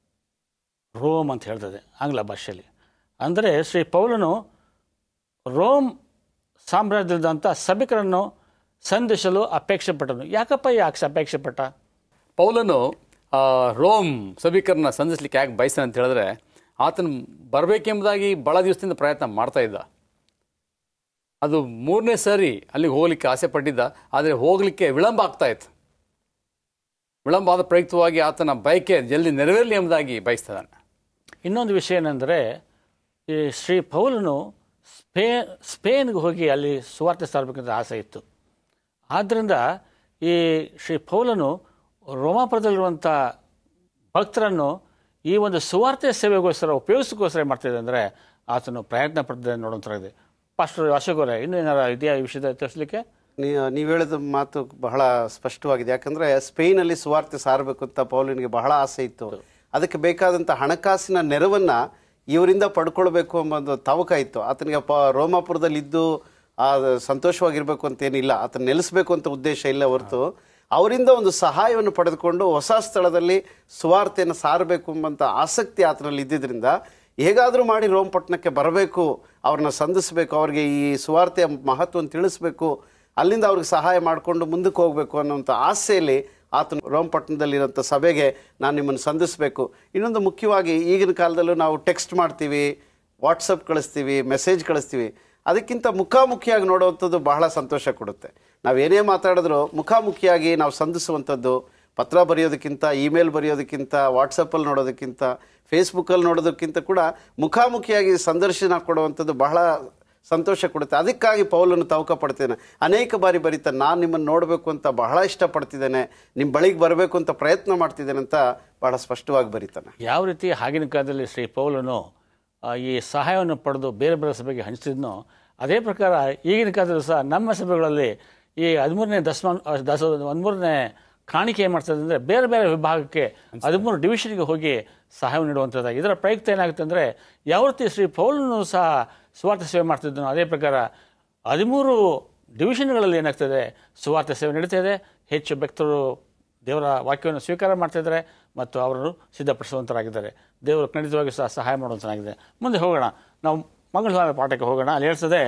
Rome ಅಂತ ಹೇಳ್ತದೆ ಆಂಗ್ಲ ಭಾಷೆಯಲ್ಲಿ ಅಂದರೆ ಶ್ರೀ ಪೌಲನು ರೋಮ್ ಸಾಮ್ರಾಜ್ಯದಂಥ ಸಭಿಕರನ್ನು ಸಂಧಿಸಲು ಅಪೇಕ್ಷೆ ಪಟ್ಟನು ಯಾಕಪ್ಪ ಯಾಕೆ ಅಪೇಕ್ಷೆ ಪಟ್ಟ ಪೌಲನು ಆ, ರೋಮ್ ಸಭಿಕರನ್ನ ಸಂಧಿಸ್ಲಿಕ್ಕೆ ಯಾಕೆ ಬಯಸ್ತಾನೆ ಅಂತ ಹೇಳಿದ್ರೆ ಆತನು ಬರಬೇಕೆಂಬುದಾಗಿ ಭಾಳ ದಿವಸದಿಂದ ಪ್ರಯತ್ನ ಮಾಡ್ತಾ ಇದ್ದ ಅದು ಮೂರನೇ ಸಾರಿ ಅಲ್ಲಿಗೆ ಹೋಗ್ಲಿಕ್ಕೆ ಆಸೆ ಪಟ್ಟಿದ್ದ ಆದರೆ ಹೋಗಲಿಕ್ಕೆ ವಿಳಂಬ ಆಗ್ತಾ ಇತ್ತು ವಿಳಂಬ ಆದ ಪ್ರಯುಕ್ತವಾಗಿ ಆತನ ಬಯಕೆ ಜಲ್ದಿ ನೆರವೇರಲಿ ಎಂಬುದಾಗಿ ಬಯಸ್ತಿದ್ದಾನೆ ಇನ್ನೊಂದು ವಿಷಯ ಏನಂದರೆ ಈ ಶ್ರೀ ಪೌಲನು ಸ್ಪೇ ಸ್ಪೇನ್ಗೆ ಹೋಗಿ ಅಲ್ಲಿ ಸುವಾರ್ತೆ ಸಾರಬೇಕಂತ ಆಸೆ ಇತ್ತು ಆದ್ದರಿಂದ ಈ ಶ್ರೀ ಪೌಲನು ರೋಮಾಪುರದಲ್ಲಿರುವಂಥ ಭಕ್ತರನ್ನು ಈ ಒಂದು ಸುವಾರ್ತೆ ಸೇವೆಗೋಸ್ಕರ ಉಪಯೋಗಿಸೋಕ್ಕೋಸ್ಕರ ಮಾಡ್ತಿದೆ ಅಂದರೆ ಆತನು ಪ್ರಯತ್ನ ಪಟ್ಟಿದೆ ನೋಡೋಂಥರಾಗಿದೆ ಪಾಸ್ಟರ್ ಅಶೋಕ್ ಅವರೇ ಇನ್ನೂ ಏನಾರ ಇದೆಯಾ ಈ ವಿಷಯದ ತಿಳಿಸ್ಲಿಕ್ಕೆ ನೀ ನೀವು ಹೇಳಿದ ಮಾತು ಬಹಳ ಸ್ಪಷ್ಟವಾಗಿದೆ ಯಾಕಂದರೆ ಸ್ಪೇನಲ್ಲಿ ಸುವಾರ್ತೆ ಸಾರಬೇಕು ಅಂತ ಪೌಲಿನಿಗೆ ಬಹಳ ಆಸೆ ಇತ್ತು ಅದಕ್ಕೆ ಬೇಕಾದಂಥ ಹಣಕಾಸಿನ ನೆರವನ್ನು ಇವರಿಂದ ಪಡ್ಕೊಳ್ಬೇಕು ಎಂಬ ಒಂದು ತವಕ ಇತ್ತು ಆತನಿಗೆ ಪ ರೋಮಾಪುರದಲ್ಲಿದ್ದು ಆ ಸಂತೋಷವಾಗಿರಬೇಕು ಅಂತೇನಿಲ್ಲ ಆತನ ನೆಲೆಸಬೇಕು ಅಂತ ಉದ್ದೇಶ ಇಲ್ಲ ಹೊರತು ಅವರಿಂದ ಒಂದು ಸಹಾಯವನ್ನು ಪಡೆದುಕೊಂಡು ಹೊಸ ಸ್ಥಳದಲ್ಲಿ ಸುವಾರ್ತೆಯನ್ನು ಸಾರಬೇಕು ಎಂಬಂಥ ಆಸಕ್ತಿ ಆತನಲ್ಲಿ ಇದ್ದಿದ್ದರಿಂದ ಹೇಗಾದರೂ ಮಾಡಿ ರೋಮ್ ಪಟ್ಟಣಕ್ಕೆ ಬರಬೇಕು ಅವ್ರನ್ನ ಸಂಧಿಸಬೇಕು ಅವ್ರಿಗೆ ಈ ಸುವಾರ್ತೆಯ ಮಹತ್ವವನ್ನು ತಿಳಿಸ್ಬೇಕು ಅಲ್ಲಿಂದ ಅವ್ರಿಗೆ ಸಹಾಯ ಮಾಡಿಕೊಂಡು ಮುಂದಕ್ಕೆ ಹೋಗಬೇಕು ಅನ್ನೋಂಥ ಆಸೆಯಲ್ಲಿ ಆತನು ರೋಮ್ ಪಟ್ಟಣದಲ್ಲಿರೋಂಥ ಸಭೆಗೆ ನಾನು ನಿಮ್ಮನ್ನು ಸಂಧಿಸಬೇಕು ಇನ್ನೊಂದು ಮುಖ್ಯವಾಗಿ ಈಗಿನ ಕಾಲದಲ್ಲೂ ನಾವು ಟೆಕ್ಸ್ಟ್ ಮಾಡ್ತೀವಿ ವಾಟ್ಸಪ್ ಕಳಿಸ್ತೀವಿ ಮೆಸೇಜ್ ಕಳಿಸ್ತೀವಿ ಅದಕ್ಕಿಂತ ಮುಖಾಮುಖಿಯಾಗಿ ನೋಡುವಂಥದ್ದು ಬಹಳ ಸಂತೋಷ ಕೊಡುತ್ತೆ ನಾವೇನೇ ಮಾತಾಡಿದ್ರೂ ಮುಖಾಮುಖಿಯಾಗಿ ನಾವು ಸಂಧಿಸುವಂಥದ್ದು ಪತ್ರ ಬರೆಯೋದಕ್ಕಿಂತ ಇಮೇಲ್ ಬರೆಯೋದಕ್ಕಿಂತ ವಾಟ್ಸಪ್ಪಲ್ಲಿ ನೋಡೋದಕ್ಕಿಂತ ಫೇಸ್ಬುಕ್ಕಲ್ಲಿ ನೋಡೋದಕ್ಕಿಂತ ಕೂಡ ಮುಖಾಮುಖಿಯಾಗಿ ಸಂದರ್ಶನ ಕೊಡುವಂಥದ್ದು ಬಹಳ ಸಂತೋಷ ಕೊಡುತ್ತೆ ಅದಕ್ಕಾಗಿ ಪೌಲನ್ನು ತವಕ ಪಡ್ತೇನೆ ಅನೇಕ ಬಾರಿ ಬರೀತಾನೆ ನಾನು ನಿಮ್ಮನ್ನು ನೋಡಬೇಕು ಅಂತ ಬಹಳ ಇಷ್ಟಪಡ್ತಿದ್ದೇನೆ ನಿಮ್ಮ ಬಳಿಗೆ ಬರಬೇಕು ಅಂತ ಪ್ರಯತ್ನ ಮಾಡ್ತಿದ್ದೇನೆ ಅಂತ ಬಹಳ ಸ್ಪಷ್ಟವಾಗಿ ಬರೀತಾನೆ ಯಾವ ರೀತಿ ಆಗಿನ ಕಾಲದಲ್ಲಿ ಶ್ರೀ ಪೌಲನು ಆ, ಈ ಸಹಾಯವನ್ನು ಪಡೆದು ಬೇರೆ ಬೇರೆ ಸಭೆಗೆ ಹಂಚ್ತಿದ್ನೋ ಅದೇ ಪ್ರಕಾರ ಈಗಿನ ಕಾಲದಲ್ಲೂ ಸಹ ನಮ್ಮ ಸಭೆಗಳಲ್ಲಿ ಈ ಹದಿಮೂರನೇ ದಶಮ ದಶ ಹದಿಮೂರನೇ ಕಾಣಿಕೆ ಏನು ಮಾಡ್ತದೆ ಅಂದರೆ ಬೇರೆ ಬೇರೆ ವಿಭಾಗಕ್ಕೆ ಹದಿಮೂರು ಡಿವಿಷನ್ಗೆ ಹೋಗಿ ಸಹಾಯವನ್ನು ನೀಡುವಂಥದ್ದು ಇದರ ಪ್ರಯುಕ್ತ ಏನಾಗುತ್ತೆ ಅಂದರೆ ಯಾವ ರೀತಿ ಶ್ರೀ ಪೌಲನು ಸಹ ಸುವಾರ್ಥ ಸೇವೆ ಮಾಡ್ತಿದ್ದನೋ ಅದೇ ಪ್ರಕಾರ ಹದಿಮೂರು ಡಿವಿಷನ್ಗಳಲ್ಲಿ ಏನಾಗ್ತದೆ ಸುವಾರ್ಥ ಸೇವೆ ನಡೀತಾ ಇದೆ ಹೆಚ್ಚು ಭಕ್ತರು ದೇವರ ವಾಕ್ಯವನ್ನು ಸ್ವೀಕಾರ ಮಾಡ್ತಿದ್ದಾರೆ ಮತ್ತು ಅವರನ್ನು ಸಿದ್ಧಪಡಿಸುವಂತರಾಗಿದ್ದಾರೆ ದೇವರು ಖಂಡಿತವಾಗಿ ಸಹ ಸಹಾಯ ಮಾಡುವಂತನಾಗಿದೆ ಮುಂದೆ ಹೋಗೋಣ ನಾವು ಮಂಗಳವಾರ ಪಾಠಕ್ಕೆ ಹೋಗೋಣ ಅಲ್ಲಿ ಹೇಳ್ತದೆ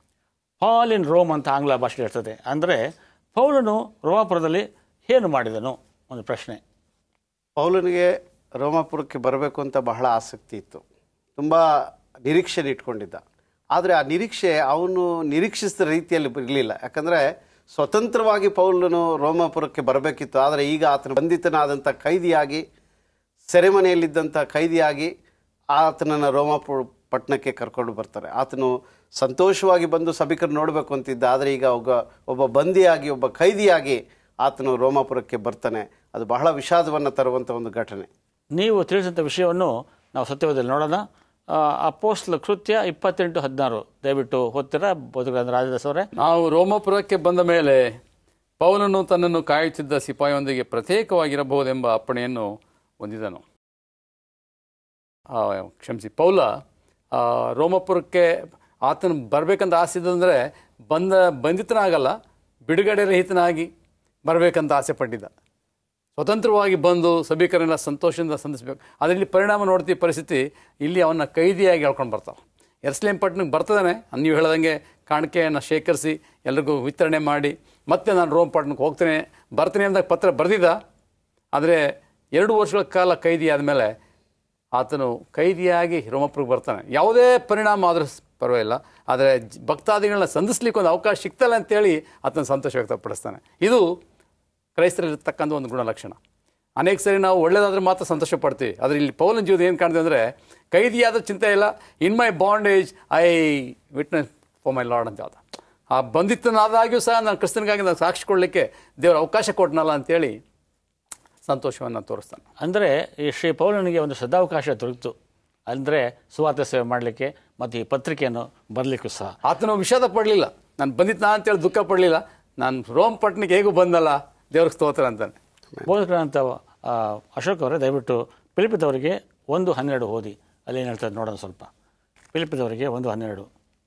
ಹಾಲ್ ಇನ್ ರೋಮ್ ಅಂತ ಆಂಗ್ಲ ಭಾಷೆ ಹೇಳ್ತದೆ ಅಂದರೆ ಪೌಲನು ರೋಮಾಪುರದಲ್ಲಿ ಏನು ಮಾಡಿದನು ಒಂದು ಪ್ರಶ್ನೆ ಪೌಲನಿಗೆ ರೋಮಾಪುರಕ್ಕೆ ಬರಬೇಕು ಅಂತ ಬಹಳ ಆಸಕ್ತಿ ಇತ್ತು ತುಂಬ ನಿರೀಕ್ಷೆ ಇಟ್ಕೊಂಡಿದ್ದ ಆದರೆ ಆ ನಿರೀಕ್ಷೆ ಅವನು ನಿರೀಕ್ಷಿಸಿದ ರೀತಿಯಲ್ಲಿ ಇರಲಿಲ್ಲ ಯಾಕಂದರೆ ಸ್ವತಂತ್ರವಾಗಿ ಪೌಲನು ರೋಮಾಪುರಕ್ಕೆ ಬರಬೇಕಿತ್ತು ಆದರೆ ಈಗ ಆತನ ಬಂಧಿತನಾದಂಥ ಕೈದಿಯಾಗಿ ಸೆರೆಮನೆಯಲ್ಲಿದ್ದಂಥ ಕೈದಿಯಾಗಿ ಆತನನ್ನು ರೋಮಾಪುರ ಪಟ್ಟಣಕ್ಕೆ ಕರ್ಕೊಂಡು ಬರ್ತಾರೆ ಆತನು ಸಂತೋಷವಾಗಿ ಬಂದು ಸಭಿಕರು ನೋಡಬೇಕು ಅಂತಿದ್ದ ಆದರೆ ಈಗ ಒಬ್ಬ ಒಬ್ಬ ಬಂದಿಯಾಗಿ ಒಬ್ಬ ಕೈದಿಯಾಗಿ ಆತನು ರೋಮಾಪುರಕ್ಕೆ ಬರ್ತಾನೆ ಅದು ಬಹಳ ವಿಷಾದವನ್ನು ತರುವಂಥ ಒಂದು ಘಟನೆ ನೀವು ತಿಳಿಸಿದಂಥ ವಿಷಯವನ್ನು ನಾವು ಸತ್ಯವಾದಲ್ಲಿ ನೋಡೋಣ ಅಪೋಸ್ಲ ಕೃತ್ಯ ಇಪ್ಪತ್ತೆಂಟು ಹದಿನಾರು ದಯವಿಟ್ಟು ಓದ್ತೀರಾ ಬೋಧಕರಾದ ರಾಜದಾಸ್ ಅವರೇ ನಾವು ರೋಮಪುರಕ್ಕೆ ಬಂದ ಮೇಲೆ ಪೌಲನು ತನ್ನನ್ನು ಕಾಯುತ್ತಿದ್ದ ಸಿಪಾಯಿಯೊಂದಿಗೆ ಪ್ರತ್ಯೇಕವಾಗಿರಬಹುದೆಂಬ ಅಪ್ಪಣೆಯನ್ನು ಹೊಂದಿದನು ಆ, ಕ್ಷಮಿಸಿ ಪೌಲ ಆ, ರೋಮಪುರಕ್ಕೆ ಆತನು ಬರಬೇಕಂತ ಆಸೆ ಇದ್ದಂದರೆ ಬಂದ ಬಂಧಿತನಾಗಲ್ಲ ಬಿಡುಗಡೆ ರಹಿತನಾಗಿ ಬರಬೇಕಂತ ಆಸೆ ಪಟ್ಟಿದ್ದ ಸ್ವತಂತ್ರವಾಗಿ ಬಂದು ಸಭಿಕರನ್ನೆಲ್ಲ ಸಂತೋಷದಿಂದ ಸಂಧಿಸಬೇಕು ಅದರಲ್ಲಿ ಪರಿಣಾಮ ನೋಡ್ತೀವಿ ಪರಿಸ್ಥಿತಿ ಇಲ್ಲಿ ಅವನ್ನ ಕೈದಿಯಾಗಿ ಹೇಳ್ಕೊಂಡು ಬರ್ತಾವೆ ಎರ್ಸ್ಲೇಮ್ ಪಟ್ಟಣಕ್ಕೆ ಬರ್ತದಾನೆ ನೀವು ಹೇಳ್ದಂಗೆ ಕಾಣಿಕೆಯನ್ನು ಶೇಖರಿಸಿ ಎಲ್ರಿಗೂ ವಿತರಣೆ ಮಾಡಿ ಮತ್ತೆ ನಾನು ರೋಮ್ ಪಟ್ಟಣಕ್ಕೆ ಹೋಗ್ತೇನೆ ಬರ್ತೀನಿ ಅಂದಾಗ ಪತ್ರ ಬರೆದಿದ್ದ ಆದರೆ ಎರಡು ವರ್ಷಗಳ ಕಾಲ ಕೈದಿ ಆದಮೇಲೆ ಆತನು ಕೈದಿಯಾಗಿ ರೋಮಪುರಕ್ಕೆ ಬರ್ತಾನೆ ಯಾವುದೇ ಪರಿಣಾಮ ಆದರೂ ಪರವಾಗಿಲ್ಲ ಆದರೆ ಜ- ಭಕ್ತಾದಿಗಳನ್ನ ಸಂಧಿಸ್ಲಿಕ್ಕೆ ಒಂದು ಅವಕಾಶ ಸಿಗ್ತಲ್ಲ ಅಂತೇಳಿ ಆತನ ಸಂತೋಷ ವ್ಯಕ್ತಪಡಿಸ್ತಾನೆ ಇದು ಕ್ರೈಸ್ತರಲ್ಲಿರ್ತಕ್ಕಂಥ ಒಂದು ಗುಣಲಕ್ಷಣ ಅನೇಕ ಸರಿ ನಾವು ಒಳ್ಳೇದಾದ್ರೆ ಮಾತ್ರ ಸಂತೋಷ ಪಡ್ತೀವಿ ಆದರೆ ಇಲ್ಲಿ ಪೌಲನ್ ಜೀವದ ಏನು ಕಾಣ್ತದೆ ಅಂದರೆ ಕೈದಿಯಾದ ಚಿಂತೆ ಇಲ್ಲ in my bondage I witness for my lord ಅಂತ ಹೇಳ್ದ ಆ ಬಂದಿತ್ತನಾದಾಗ್ಯೂ ಸಹ ನಾನು ಕ್ರಿಸ್ತನಿಗಾಗಿ ನಾನು ಸಾಕ್ಷಿ ಕೊಡಲಿಕ್ಕೆ ದೇವರ ಅವಕಾಶ ಕೊಟ್ಟನಲ್ಲ ಅಂತೇಳಿ ಸಂತೋಷವನ್ನು ತೋರಿಸ್ತಾನೆ ಅಂದರೆ ಈ ಶ್ರೀ ಪೌಲನಿಗೆ ಒಂದು ಸದಾವಕಾಶ ದೊರೆತು ಅಂದರೆ ಸುವಾರ್ತೆ ಸೇವೆ ಮಾಡಲಿಕ್ಕೆ ಮತ್ತು ಈ ಪತ್ರಿಕೆಯನ್ನು ಬರಲಿಕ್ಕೂ ಸಹ ಆತನು ವಿಷಾದ ಪಡಲಿಲ್ಲ ನಾನು ಬಂದಿದ್ನಾ ಅಂತೇಳಿ ದುಃಖ ಪಡಲಿಲ್ಲ ನಾನು ರೋಮ್ ಪಟ್ಟಣಕ್ಕೆ ಹೇಗೂ ಬಂದಲ್ಲ ದೇವ್ರಿಗೆ ಸ್ತೋತ್ರ ಅಂತಾನೆ ಬೋಧಕರಂತ ಆ, ಅಶೋಕ್ ಅವರೇ ದಯವಿಟ್ಟು ಪಿಲಿಪಿದವರಿಗೆ ಒಂದು ಹನ್ನೆರಡು ಓದಿ ಅಲ್ಲಿ ಏನು ಹೇಳ್ತಾರೆ ನೋಡೋಣ ಸ್ವಲ್ಪ ಪಿಲಿಪಿದವರಿಗೆ ಒಂದು ಹನ್ನೆರಡು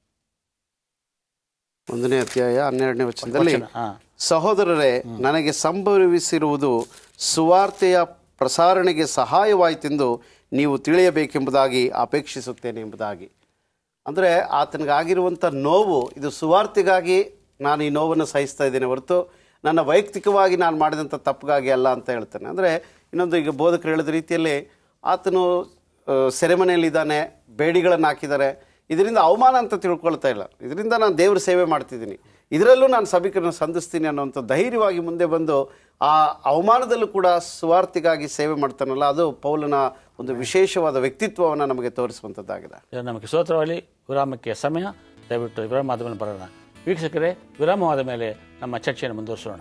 ಒಂದನೇ ಅಧ್ಯಾಯ ಹನ್ನೆರಡನೇ ವಚನದಲ್ಲಿ ವಚನ, ಹಾ. ಸಹೋದರರೇ ನನಗೆ ಸಂಭವಿಸಿರುವುದು ಸುವಾರ್ತೆಯ ಪ್ರಸಾರಣೆಗೆ ಸಹಾಯವಾಯಿತೆಂದು ನೀವು ತಿಳಿಯಬೇಕೆಂಬುದಾಗಿ ಅಪೇಕ್ಷಿಸುತ್ತೇನೆ ಎಂಬುದಾಗಿ ಅಂದರೆ ಆತನಿಗಾಗಿರುವಂಥ ನೋವು ಇದು ಸುವಾರ್ತೆಗಾಗಿ ನಾನು ಈ ನೋವನ್ನು ಸಹಿಸ್ತಾ ಇದ್ದೇನೆ ಹೊರತು ನನ್ನ ವೈಯಕ್ತಿಕವಾಗಿ ನಾನು ಮಾಡಿದಂಥ ತಪ್ಪಿಗಾಗಿ ಅಲ್ಲ ಅಂತ ಹೇಳ್ತಾನೆ ಅಂದರೆ ಇನ್ನೊಂದು ಈಗ ಬೋಧಕರು ಹೇಳಿದ ರೀತಿಯಲ್ಲಿ ಆತನು ಆ, ಸೆರೆಮನೆಯಲ್ಲಿದ್ದಾನೆ ಬೇಡಿಗಳನ್ನು ಹಾಕಿದ್ದಾರೆ ಇದರಿಂದ ಅವಮಾನ ಅಂತ ತಿಳ್ಕೊಳ್ತಾ ಇಲ್ಲ ಇದರಿಂದ ನಾನು ದೇವ್ರ ಸೇವೆ ಮಾಡ್ತಿದ್ದೀನಿ ಇದರಲ್ಲೂ ನಾನು ಸಭಿಕರನ್ನು ಸಂಧಿಸ್ತೀನಿ ಅನ್ನೋಂಥ ಧೈರ್ಯವಾಗಿ ಮುಂದೆ ಬಂದು ಆ ಅವಮಾನದಲ್ಲೂ ಕೂಡ ಸುವಾರ್ತಿಗಾಗಿ ಸೇವೆ ಮಾಡ್ತಾನಲ್ಲ ಅದು ಪೌಲನ ಒಂದು ವಿಶೇಷವಾದ ವ್ಯಕ್ತಿತ್ವವನ್ನು ನಮಗೆ ತೋರಿಸುವಂಥದ್ದಾಗಿದೆ ಇದು ನಮಗೆ ಸ್ತೋತ್ರವಾಗಲಿ ವಿರಾಮಕ್ಕೆ ಸಮಯ ದಯವಿಟ್ಟು ವಿರಾಮ ಆದ ಮೇಲೆ ಬರೋಣ ವೀಕ್ಷಕರೇ ವಿರಾಮವಾದ ಮೇಲೆ ನಮ್ಮ ಚರ್ಚೆಯನ್ನು ಮುಂದುವರಿಸೋಣ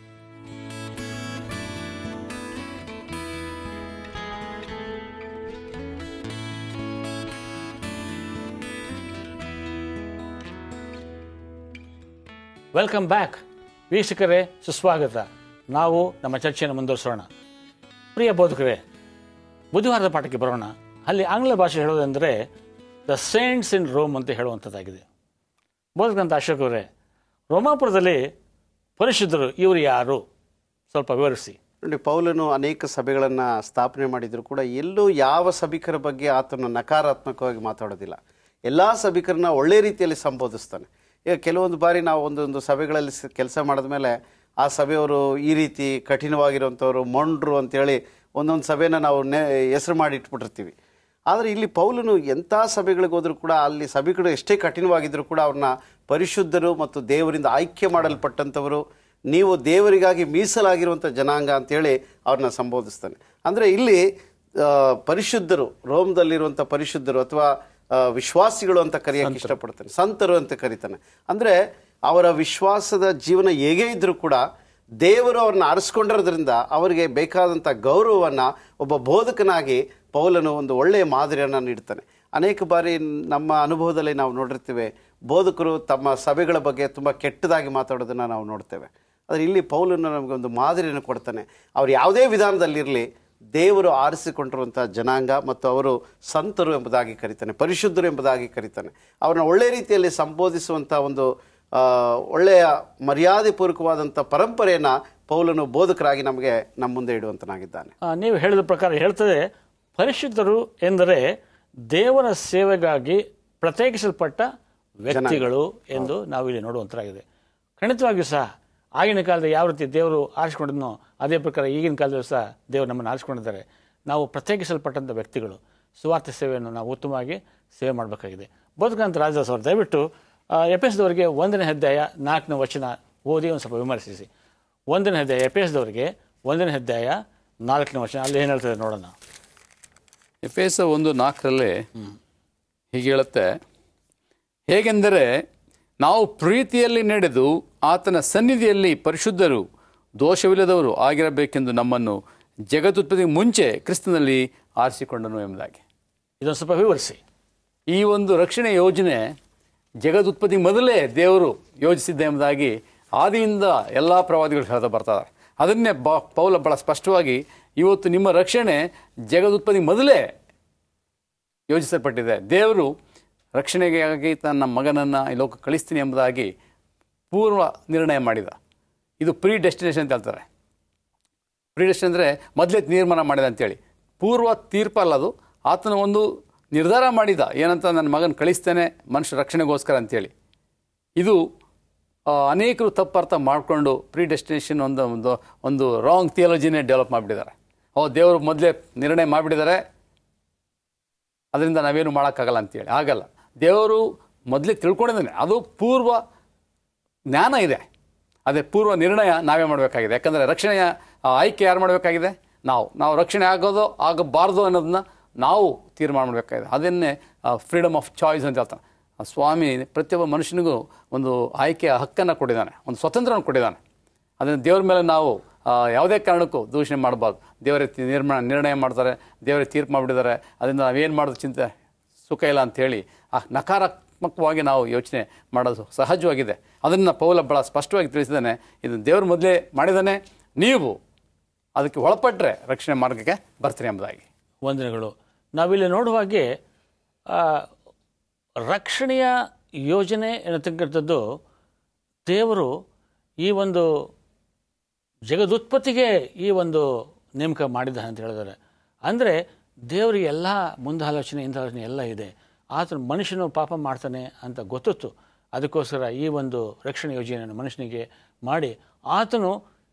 ವೆಲ್ಕಮ್ ಬ್ಯಾಕ್ ವೀಕ್ಷಕರೇ ಸುಸ್ವಾಗತ ನಾವು ನಮ್ಮ ಚರ್ಚೆಯನ್ನು ಮುಂದುವರಿಸೋಣ ಪ್ರಿಯ ಬೋಧಕರೇ ಬುಧವಾರದ ಪಾಠಕ್ಕೆ ಬರೋಣ ಅಲ್ಲಿ ಆಂಗ್ಲ ಭಾಷೆ ಹೇಳೋದಂದರೆ ದ ಸೇಂಟ್ಸ್ ಇನ್ ರೋಮ್ ಅಂತ ಹೇಳುವಂಥದ್ದಾಗಿದೆ ಬೋಧಕಂತ ಅಶೋಕ್ ಅವರೇ ರೋಮಾಪುರದಲ್ಲಿ ಪರಿಶುದ್ಧರು ಇವರು ಯಾರು ಸ್ವಲ್ಪ ವಿವರಿಸಿ ನೋಡಿ ಪೌಲನು ಅನೇಕ ಸಭೆಗಳನ್ನು ಸ್ಥಾಪನೆ ಮಾಡಿದರೂ ಕೂಡ ಎಲ್ಲೂ ಯಾವ ಸಭಿಕರ ಬಗ್ಗೆ ಆತನು ನಕಾರಾತ್ಮಕವಾಗಿ ಮಾತಾಡೋದಿಲ್ಲ ಎಲ್ಲ ಸಭಿಕರನ್ನ ಒಳ್ಳೆ ರೀತಿಯಲ್ಲಿ ಸಂಬೋಧಿಸ್ತಾನೆ ಈಗ ಕೆಲವೊಂದು ಬಾರಿ ನಾವು ಒಂದೊಂದು ಸಭೆಗಳಲ್ಲಿ ಕೆಲಸ ಮಾಡಿದ್ಮೇಲೆ ಆ ಸಭೆಯವರು ಈ ರೀತಿ ಕಠಿಣವಾಗಿರುವಂಥವ್ರು ಮೊಂಡ್ರು ಅಂತೇಳಿ ಒಂದೊಂದು ಸಭೆನ ನಾವು ನೆ ಹೆಸರು ಮಾಡಿ ಇಟ್ಬಿಟ್ಟಿರ್ತೀವಿ ಆದರೆ ಇಲ್ಲಿ ಪೌಲನು ಎಂಥ ಸಭೆಗಳಿಗೆ ಹೋದರೂ ಕೂಡ ಅಲ್ಲಿ ಸಭಿಕರು ಎಷ್ಟೇ ಕಠಿಣವಾಗಿದ್ದರೂ ಕೂಡ ಅವ್ರನ್ನ ಪರಿಶುದ್ಧರು ಮತ್ತು ದೇವರಿಂದ ಆಯ್ಕೆ ಮಾಡಲ್ಪಟ್ಟಂಥವರು ನೀವು ದೇವರಿಗಾಗಿ ಮೀಸಲಾಗಿರುವಂಥ ಜನಾಂಗ ಅಂತೇಳಿ ಅವ್ರನ್ನ ಸಂಬೋಧಿಸ್ತಾನೆ ಅಂದರೆ ಇಲ್ಲಿ ಆ, ಪರಿಶುದ್ಧರು ರೋಮ್ದಲ್ಲಿರುವಂಥ ಪರಿಶುದ್ಧರು ಅಥವಾ ಆ, ವಿಶ್ವಾಸಿಗಳು ಅಂತ ಕರೆಯೋಕ್ಕೆ ಇಷ್ಟಪಡ್ತಾನೆ ಸಂತರು ಅಂತ ಕರೀತಾನೆ ಅಂದರೆ ಅವರ ವಿಶ್ವಾಸದ ಜೀವನ ಹೇಗೇ ಇದ್ದರೂ ಕೂಡ ದೇವರು ಅವ್ರನ್ನ ಆರಿಸ್ಕೊಂಡಿರೋದ್ರಿಂದ ಅವರಿಗೆ ಬೇಕಾದಂಥ ಗೌರವವನ್ನು ಒಬ್ಬ ಬೋಧಕನಾಗಿ ಪೌಲನು ಒಂದು ಒಳ್ಳೆಯ ಮಾದರಿಯನ್ನು ನೀಡ್ತಾನೆ ಅನೇಕ ಬಾರಿ ನಮ್ಮ ಅನುಭವದಲ್ಲಿ ನಾವು ನೋಡಿರ್ತೀವಿ ಬೋಧಕರು ತಮ್ಮ ಸಭೆಗಳ ಬಗ್ಗೆ ತುಂಬ ಕೆಟ್ಟದಾಗಿ ಮಾತಾಡೋದನ್ನು ನಾವು ನೋಡ್ತೇವೆ ಆದರೆ ಇಲ್ಲಿ ಪೌಲನು ನಮಗೆ ಒಂದು ಮಾದರಿಯನ್ನು ಕೊಡ್ತಾನೆ ಅವ್ರು ಯಾವುದೇ ವಿಧಾನದಲ್ಲಿರಲಿ ದೇವರು ಆರಿಸಿಕೊಂಡಿರುವಂಥ ಜನಾಂಗ ಮತ್ತು ಅವರು ಸಂತರು ಎಂಬುದಾಗಿ ಕರೀತಾನೆ ಪರಿಶುದ್ಧರು ಎಂಬುದಾಗಿ ಕರೀತಾನೆ ಅವ್ರನ್ನ ಒಳ್ಳೆ ರೀತಿಯಲ್ಲಿ ಸಂಬೋಧಿಸುವಂಥ ಒಂದು ಆ, ಒಳ್ಳೆಯ ಮರ್ಯಾದೆಪೂರ್ವಕವಾದಂಥ ಪರಂಪರೆಯನ್ನು ಪೌಲನು ಬೋಧಕರಾಗಿ ನಮಗೆ ನಮ್ಮ ಮುಂದೆ ಇಡುವಂತನಾಗಿದ್ದಾನೆ ಆ, ನೀವು ಹೇಳಿದ ಪ್ರಕಾರ ಹೇಳ್ತದೆ ಪರಿಶುದ್ಧರು ಎಂದರೆ ದೇವರ ಸೇವೆಗಾಗಿ ಪ್ರತ್ಯೇಕಿಸಲ್ಪಟ್ಟ ವ್ಯಕ್ತಿಗಳು ಎಂದು ನಾವು ಇಲ್ಲಿ ನೋಡುವಂತರಾಗಿದೆ ಖಂಡಿತವಾಗಿಯೂ ಸಹ ಆಗಿನ ಕಾಲದಲ್ಲಿ ಯಾವ ರೀತಿ ದೇವರು ಆರಿಸ್ಕೊಂಡಿದ್ನೋ ಅದೇ ಪ್ರಕಾರ ಈಗಿನ ಕಾಲದಲ್ಲೂ ಸಹ ದೇವರು ನಮ್ಮನ್ನು ಆರಿಸ್ಕೊಂಡಿದ್ದಾರೆ ನಾವು ಪ್ರತ್ಯೇಕಿಸಲ್ಪಟ್ಟಂಥ ವ್ಯಕ್ತಿಗಳು ಸುವಾರ್ಥ ಸೇವೆಯನ್ನು ನಾವು ಉತ್ತಮವಾಗಿ ಸೇವೆ ಮಾಡಬೇಕಾಗಿದೆ ಬೋಧಕಂತ ರಾಜದಾಸ್ ಅವರು ದಯವಿಟ್ಟು ಎಪಿಎಸ್ದವರಿಗೆ ಒಂದನೇ ಅಧ್ಯಾಯ ನಾಲ್ಕನೇ ವಚನ ಓದಿ ಒಂದು ಸ್ವಲ್ಪ ವಿಮರ್ಶಿಸಿ ಒಂದನೇ ಅಧ್ಯಾಯ ಎಪಿಎಸ್ದವರಿಗೆ ಒಂದನೇ ಅಧ್ಯಾಯ ನಾಲ್ಕನೇ ವಚನ ಅಲ್ಲಿ ಏನು ಹೇಳ್ತದೆ ನೋಡೋಣ ಎಫೇಸ ಒಂದು ನಾಲ್ಕರಲ್ಲಿ ಹೀಗೆ ಹೇಳುತ್ತೆ ಹೇಗೆಂದರೆ ನಾವು ಪ್ರೀತಿಯಲ್ಲಿ ನಡೆದು ಆತನ ಸನ್ನಿಧಿಯಲ್ಲಿ ಪರಿಶುದ್ಧರು ದೋಷವಿಲ್ಲದವರು ಆಗಿರಬೇಕೆಂದು ನಮ್ಮನ್ನು ಜಗದುತ್ಪತ್ತಿಗೆ ಮುಂಚೆ ಕ್ರಿಸ್ತನಲ್ಲಿ ಆರಿಸಿಕೊಂಡನು ಎಂಬುದಾಗಿ ಇದೊಂದು ಸ್ವಲ್ಪ ವಿವರಿಸಿ ಈ ಒಂದು ರಕ್ಷಣೆ ಯೋಜನೆ ಜಗದುತ್ಪತ್ತಿಗೆ ಮೊದಲೇ ದೇವರು ಯೋಜಿಸಿದ್ದ ಎಂಬುದಾಗಿ ಆದಿಯಿಂದ ಎಲ್ಲ ಪ್ರವಾದಿಗಳು ಹೇಳ್ತಾ ಬರ್ತಾರೆ ಅದನ್ನೇ ಬ ಪೌಲ ಭಾಳ ಸ್ಪಷ್ಟವಾಗಿ ಇವತ್ತು ನಿಮ್ಮ ರಕ್ಷಣೆ ಜಗದುತ್ಪತ್ತಿಗೆ ಮೊದಲೇ ಯೋಜಿಸಲ್ಪಟ್ಟಿದೆ ದೇವರು ರಕ್ಷಣೆಗಾಗಿ ತನ್ನ ಮಗನನ್ನು ಈ ಲೋಕ ಕಳಿಸ್ತೀನಿ ಎಂಬುದಾಗಿ ಪೂರ್ವ ನಿರ್ಣಯ ಮಾಡಿದ ಇದು ಪ್ರೀ ಡೆಸ್ಟಿನೇಷನ್ ಅಂತ ಹೇಳ್ತಾರೆ ಪ್ರೀ ಡೆಸ್ಟಿನೇಷನ್ ಅಂದರೆ ಮೊದಲೇ ತೀರ್ಮಾನ ಮಾಡಿದ ಅಂತೇಳಿ ಪೂರ್ವ ತೀರ್ಪಲ್ಲ ಅದು ಆತನ ಒಂದು ನಿರ್ಧಾರ ಮಾಡಿದ ಏನಂತ ನನ್ನ ಮಗನ ಕಳಿಸ್ತೇನೆ ಮನುಷ್ಯ ರಕ್ಷಣೆಗೋಸ್ಕರ ಅಂತೇಳಿ ಇದು ಆ, ಅನೇಕರು ತಪ್ಪರ್ಥ ಮಾಡಿಕೊಂಡು ಪ್ರೀ ಡೆಸ್ಟಿನೇಷನ್ ಒಂದು ಒಂದು ಒಂದು ರಾಂಗ್ ಥಿಯಾಲಜಿನೇ ಡೆವಲಪ್ ಮಾಡಿಬಿಟ್ಟಿದ್ದಾರೆ ಓ ದೇವರು ಮೊದಲೇ ನಿರ್ಣಯ ಮಾಡಿಬಿಟ್ಟಿದ್ದಾರೆ ಅದರಿಂದ ನಾವೇನು ಮಾಡೋಕ್ಕಾಗಲ್ಲ ಅಂತೇಳಿ ಆಗಲ್ಲ ದೇವರು ಮೊದಲೇ ತಿಳ್ಕೊಂಡಿದ್ದಾನೆ ಅದು ಪೂರ್ವ ಜ್ಞಾನ ಇದೆ ಅದೇ ಪೂರ್ವ ನಿರ್ಣಯ ನಾವೇ ಮಾಡಬೇಕಾಗಿದೆ ಯಾಕಂದರೆ ರಕ್ಷಣೆಯ ಆ, ಆಯ್ಕೆ ಯಾರು ಮಾಡಬೇಕಾಗಿದೆ ನಾವು ನಾವು ರಕ್ಷಣೆ ಆಗೋದು ಆಗಬಾರ್ದು ಅನ್ನೋದನ್ನ ನಾವು ತೀರ್ಮಾನ ಮಾಡಬೇಕಾಗಿದೆ ಅದನ್ನೇ ಫ್ರೀಡಮ್ ಆಫ್ ಚಾಯ್ಸ್ ಅಂತ ಹೇಳ್ತಾನೆ ಆ ಸ್ವಾಮಿ ಪ್ರತಿಯೊಬ್ಬ ಮನುಷ್ಯನಿಗೂ ಒಂದು ಆಯ್ಕೆಯ ಹಕ್ಕನ್ನು ಕೊಟ್ಟಿದ್ದಾನೆ ಒಂದು ಸ್ವತಂತ್ರವನ್ನು ಕೊಟ್ಟಿದ್ದಾನೆ ಅದನ್ನು ದೇವ್ರ ಮೇಲೆ ನಾವು ಆ, ಯಾವುದೇ ಕಾರಣಕ್ಕೂ ದೂಷಣೆ ಮಾಡಬಾರ್ದು ದೇವರೇ ತಿ- ನಿರ್ಮಾಣ ನಿರ್ಣಯ ಮಾಡ್ತಾರೆ ದೇವರೇ ತೀರ್ಪು ಮಾಡಿಬಿಟ್ಟಿದ್ದಾರೆ ಅದರಿಂದ ನಾವೇನು ಮಾಡೋದು ಚಿಂತೆ ಸುಖ ಇಲ್ಲ ಅಂಥೇಳಿ ಆ ನಕಾರಾತ್ಮಕವಾಗಿ ನಾವು ಯೋಚನೆ ಮಾಡೋದು ಸಹಜವಾಗಿದೆ ಅದನ್ನು ಪೌಲ ಭಾಳ ಸ್ಪಷ್ಟವಾಗಿ ತಿಳಿಸಿದ್ದಾನೆ ಇದು ದೇವ್ರ ಮೊದಲೇ ಮಾಡಿದ್ದಾನೆ ನೀವು ಅದಕ್ಕೆ ಒಳಪಟ್ಟರೆ ರಕ್ಷಣೆ ಮಾರ್ಗಕ್ಕೆ ಬರ್ತೀರಿ ಎಂಬುದಾಗಿ ವಂದನೆಗಳು ನಾವಿಲ್ಲಿ ನೋಡುವ ಹಾಗೆ ಆ, ರಕ್ಷಣೆಯ ಯೋಜನೆ ಎನ್ನತಕ್ಕಂಥದ್ದು ದೇವರು ಈ ಒಂದು ಜಗದುತ್ಪತ್ತಿಗೆ ಈ ಒಂದು ನೇಮಕ ಮಾಡಿದ್ದಾನೆ ಅಂತ ಹೇಳಿದ್ದಾರೆ ಅಂದರೆ ದೇವರಿಗೆ ಎಲ್ಲ ಮುಂದಾಲೋಚನೆ ಇಂದಾಲೋಚನೆ ಎಲ್ಲ ಇದೆ ಆತನು ಮನುಷ್ಯನು ಪಾಪ ಮಾಡ್ತಾನೆ ಅಂತ ಗೊತ್ತಿತ್ತು ಅದಕ್ಕೋಸ್ಕರ ಈ ಒಂದು ರಕ್ಷಣೆ ಯೋಜನೆಯನ್ನು ಮನುಷ್ಯನಿಗೆ ಮಾಡಿ ಆತನು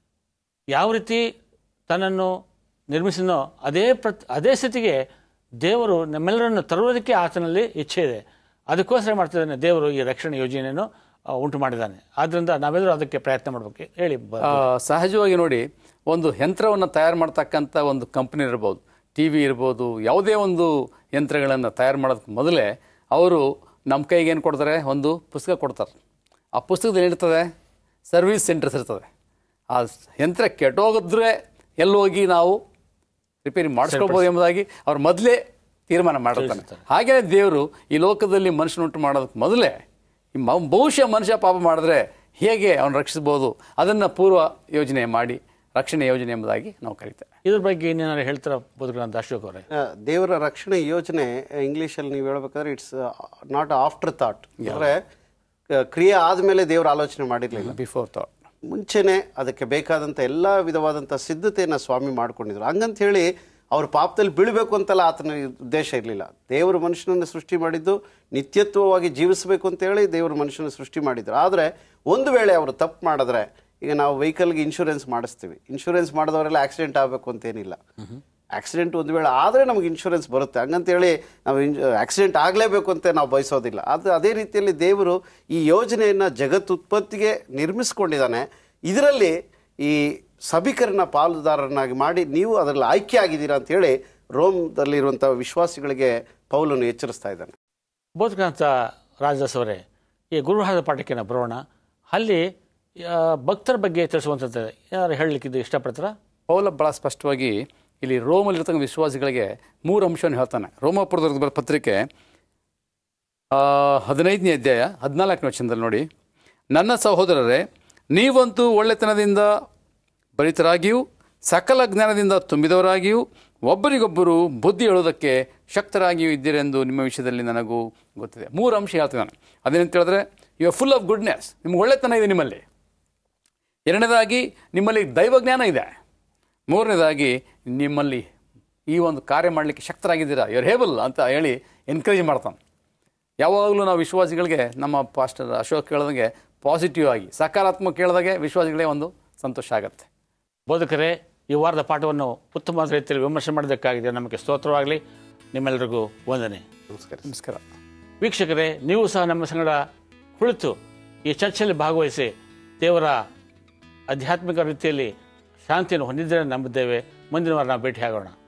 ಯಾವ ರೀತಿ ತನ್ನನ್ನು ನಿರ್ಮಿಸಿನೋ ಅದೇ ಪ್ರತ್ ಅದೇ ಸ್ಥಿತಿಗೆ ದೇವರು ನಮ್ಮೆಲ್ಲರನ್ನು ತರುವುದಕ್ಕೆ ಆತನಲ್ಲಿ ಇಚ್ಛೆ ಇದೆ ಅದಕ್ಕೋಸ್ಕರ ಮಾಡ್ತಿದ್ದಾನೆ ದೇವರು ಈ ರಕ್ಷಣೆ ಯೋಜನೆಯನ್ನು ಆ, ಉಂಟು ಮಾಡಿದ್ದಾನೆ ಆದ್ದರಿಂದ ನಾವೆಲ್ಲರೂ ಅದಕ್ಕೆ ಪ್ರಯತ್ನ ಮಾಡಬೇಕು ಹೇಳಿ ಬ- ಆ, ಸಹಜವಾಗಿ ನೋಡಿ ಒಂದು ಯಂತ್ರವನ್ನು ತಯಾರು ಮಾಡ್ತಕ್ಕಂಥ ಒಂದು ಕಂಪ್ನಿ ಇರ್ಬೋದು ಟಿ ವಿ ಇರ್ಬೋದು ಯಾವುದೇ ಒಂದು ಯಂತ್ರಗಳನ್ನು ತಯಾರು ಮಾಡೋದಕ್ಕೆ ಮೊದಲೇ ಅವರು ನಮ್ಮ ಕೈಗೆ ಏನು ಕೊಡ್ತಾರೆ ಒಂದು ಪುಸ್ತಕ ಕೊಡ್ತಾರೆ ಆ ಪುಸ್ತಕದಲ್ಲಿ ಏನಿರ್ತದೆ ಸರ್ವಿಸ್ ಸೆಂಟರ್ಸ್ ಇರ್ತದೆ ಆ ಯಂತ್ರ ಕೆಟ್ಟೋಗಿದ್ರೆ ಎಲ್ಲೋಗಿ ನಾವು ರಿಪೇರಿ ಮಾಡಿಸ್ಕೋಬೋದು ಎಂಬುದಾಗಿ ಅವ್ರು ಮೊದಲೇ ತೀರ್ಮಾನ ಮಾಡಿರ್ತಾನೆ ಹಾಗೇ ದೇವರು ಈ ಲೋಕದಲ್ಲಿ ಮನುಷ್ಯನುಂಟು ಮಾಡೋದಕ್ಕೆ ಮೊದಲೇ ಈ ಮ- ಬಹುಶಃ ಮನುಷ್ಯ ಪಾಪ ಮಾಡಿದ್ರೆ ಹೇಗೆ ಅವನು ರಕ್ಷಿಸ್ಬೋದು ಅದನ್ನು ಪೂರ್ವ ಯೋಜನೆ ಮಾಡಿ ರಕ್ಷಣೆ ಯೋಜನೆ ಎಂಬುದಾಗಿ ನಾವು ಕರಿತೇವೆ ಇದ್ರ ಬಗ್ಗೆ ಇನ್ನೇನಾರು ಹೇಳ್ತಾರ ಬದುಕಂತ ಅಶೋಕ್ ಅವರೇ ಆ, ದೇವರ ರಕ್ಷಣೆ ಯೋಜನೆ ಇಂಗ್ಲೀಷಲ್ಲಿ ನೀವು ಹೇಳ್ಬೇಕಾದ್ರೆ ಇಟ್ಸ್ ನಾಟ್ ಆಫ್ಟರ್ ಥಾಟ್ ಅಂದರೆ ಕ್ರಿಯೆ ಆದಮೇಲೆ ದೇವರು ಆಲೋಚನೆ ಮಾಡಿರಲಿಲ್ಲ ಬಿಫೋರ್ ಥಾಟ್ ಮುಂಚೆನೆ ಅದಕ್ಕೆ ಬೇಕಾದಂಥ ಎಲ್ಲ ವಿಧವಾದಂಥ ಸಿದ್ಧತೆಯನ್ನು ಸ್ವಾಮಿ ಮಾಡ್ಕೊಂಡಿದ್ರು ಹಂಗಂತ ಹೇಳಿ ಅವ್ರ ಪಾಪದಲ್ಲಿ ಬೀಳಬೇಕು ಅಂತೆಲ್ಲ ಆತನ ಉದ್ದೇಶ ಇರಲಿಲ್ಲ ದೇವರು ಮನುಷ್ಯನನ್ನು ಸೃಷ್ಟಿ ಮಾಡಿದ್ದು ನಿತ್ಯತ್ವವಾಗಿ ಜೀವಿಸಬೇಕು ಅಂತೇಳಿ ದೇವರು ಮನುಷ್ಯನ ಸೃಷ್ಟಿ ಮಾಡಿದ್ರು ಆದರೆ ಒಂದು ವೇಳೆ ಅವರು ತಪ್ಪು ಮಾಡಿದ್ರೆ ಈಗ ನಾವು ವೆಹಿಕಲ್ಗೆ ಇನ್ಶೂರೆನ್ಸ್ ಮಾಡಿಸ್ತೀವಿ ಇನ್ಶೂರೆನ್ಸ್ ಮಾಡಿದವರೆಲ್ಲ ಆಕ್ಸಿಡೆಂಟ್ ಆಗಬೇಕು ಅಂತೇನಿಲ್ಲ ಆಕ್ಸಿಡೆಂಟ್ ಒಂದು ವೇಳೆ ಆದರೆ ನಮಗೆ ಇನ್ಶೂರೆನ್ಸ್ ಬರುತ್ತೆ ಹಂಗಂತೇಳಿ ನಾವು ಇನ್ ಆಕ್ಸಿಡೆಂಟ್ ಆಗಲೇಬೇಕು ಅಂತ ನಾವು ಬಯಸೋದಿಲ್ಲ ಅದು ಅದೇ ರೀತಿಯಲ್ಲಿ ದೇವರು ಈ ಯೋಜನೆಯನ್ನು ಜಗತ್ತುತ್ಪತ್ತಿಗೆ ನಿರ್ಮಿಸ್ಕೊಂಡಿದ್ದಾನೆ ಇದರಲ್ಲಿ ಈ ಸಭಿಕರನ್ನ ಪಾಲುದಾರರನ್ನಾಗಿ ಮಾಡಿ ನೀವು ಅದರಲ್ಲಿ ಆಯ್ಕೆ ಆಗಿದ್ದೀರಾ ಅಂತೇಳಿ ರೋಮ್ದಲ್ಲಿರುವಂಥ ವಿಶ್ವಾಸಿಗಳಿಗೆ ಪೌಲನ್ನು ಎಚ್ಚರಿಸ್ತಾ ಇದ್ದಾನೆ ಬೋಧಕಂತ ರಾಜದಾಸ್ ಅವರೇ ಈ ಗುರುವಾರದ ಪಾಠಕ್ಕೆ ನಾವು ಬರೋಣ ಅಲ್ಲಿ ಆ, ಭಕ್ತರ ಬಗ್ಗೆ ತಿಳಿಸುವಂಥದ್ದು ಯಾರು ಹೇಳಲಿಕ್ಕಿದ್ದು ಇಷ್ಟಪಡ್ತಾರಾ ಪೌಲ ಭಾಳ ಸ್ಪಷ್ಟವಾಗಿ ಇಲ್ಲಿ ರೋಮಲ್ಲಿರ್ತಕ್ಕಂಥ ವಿಶ್ವಾಸಿಗಳಿಗೆ ಮೂರು ಅಂಶವನ್ನು ಹೇಳ್ತಾನೆ ರೋಮಪುರದವ್ರಿಗೆ ಬರೋ ಪತ್ರಿಕೆ ಆ, ಹದಿನೈದನೇ ಅಧ್ಯಾಯ ಹದಿನಾಲ್ಕನೇ ವಚನದಲ್ಲಿ ನೋಡಿ ನನ್ನ ಸಹೋದರರೇ ನೀವಂತೂ ಒಳ್ಳೆತನದಿಂದ ಭರಿತರಾಗಿಯೂ ಸಕಲ ಜ್ಞಾನದಿಂದ ತುಂಬಿದವರಾಗಿಯೂ ಒಬ್ಬರಿಗೊಬ್ಬರು ಬುದ್ಧಿ ಹೇಳೋದಕ್ಕೆ ಶಕ್ತರಾಗಿಯೂ ಇದ್ದೀರೆಂದು ನಿಮ್ಮ ವಿಷಯದಲ್ಲಿ ನನಗೂ ಗೊತ್ತಿದೆ ಮೂರು ಅಂಶ ಹೇಳ್ತಿದ್ದಾನೆ ಅದೇನಂತ ಹೇಳಿದ್ರೆ you are full of goodness ನಿಮ್ಗೆ ಒಳ್ಳೆತನ ಇದೆ ನಿಮ್ಮಲ್ಲಿ ಎರಡನೇದಾಗಿ ನಿಮ್ಮಲ್ಲಿ ದೈವಜ್ಞಾನ ಇದೆ ಮೂರನೇದಾಗಿ ನಿಮ್ಮಲ್ಲಿ ಈ ಒಂದು ಕಾರ್ಯ ಮಾಡಲಿಕ್ಕೆ ಶಕ್ತರಾಗಿದ್ದೀರಾ ಯುವರ್ ಹೇಬಲ್ ಅಂತ ಹೇಳಿ ಎನ್ಕರೇಜ್ ಮಾಡ್ತಾನೆ ಯಾವಾಗಲೂ ನಾವು ವಿಶ್ವಾಸಿಗಳಿಗೆ ನಮ್ಮ ಪಾಸ್ಟರ್ ಅಶೋಕ್ ಕೇಳಿದಂಗೆ ಪಾಸಿಟಿವ್ ಆಗಿ ಸಕಾರಾತ್ಮಕ ಕೇಳಿದಾಗೆ ವಿಶ್ವಾಸಿಗಳೇ ಒಂದು ಸಂತೋಷ ಆಗುತ್ತೆ ಬೋಧಕರೇ ಈ ವಾರದ ಪಾಠವನ್ನು ಉತ್ತಮವಾದ ರೀತಿಯಲ್ಲಿ ವಿಮರ್ಶೆ ಮಾಡೋದಕ್ಕಾಗಿದೆ ನಮಗೆ ಸ್ತೋತ್ರವಾಗಲಿ ನಿಮ್ಮೆಲ್ಲರಿಗೂ ವಂದನೆ ನಮಸ್ಕಾರ ನಮಸ್ಕಾರ ವೀಕ್ಷಕರೇ ನೀವು ಸಹ ನಮ್ಮ ಸಂಗಡ ಕುಳಿತು ಈ ಚರ್ಚೆಯಲ್ಲಿ ಭಾಗವಹಿಸಿ ದೇವರ ಆಧ್ಯಾತ್ಮಿಕ ರೀತಿಯಲ್ಲಿ ಶಾಂತಿಯನ್ನು ಹೊಂದಿದ್ದರೆ ನಂಬಿದ್ದೇವೆ ಮುಂದಿನ ವಾರ ನಾವು ಭೇಟಿಯಾಗೋಣ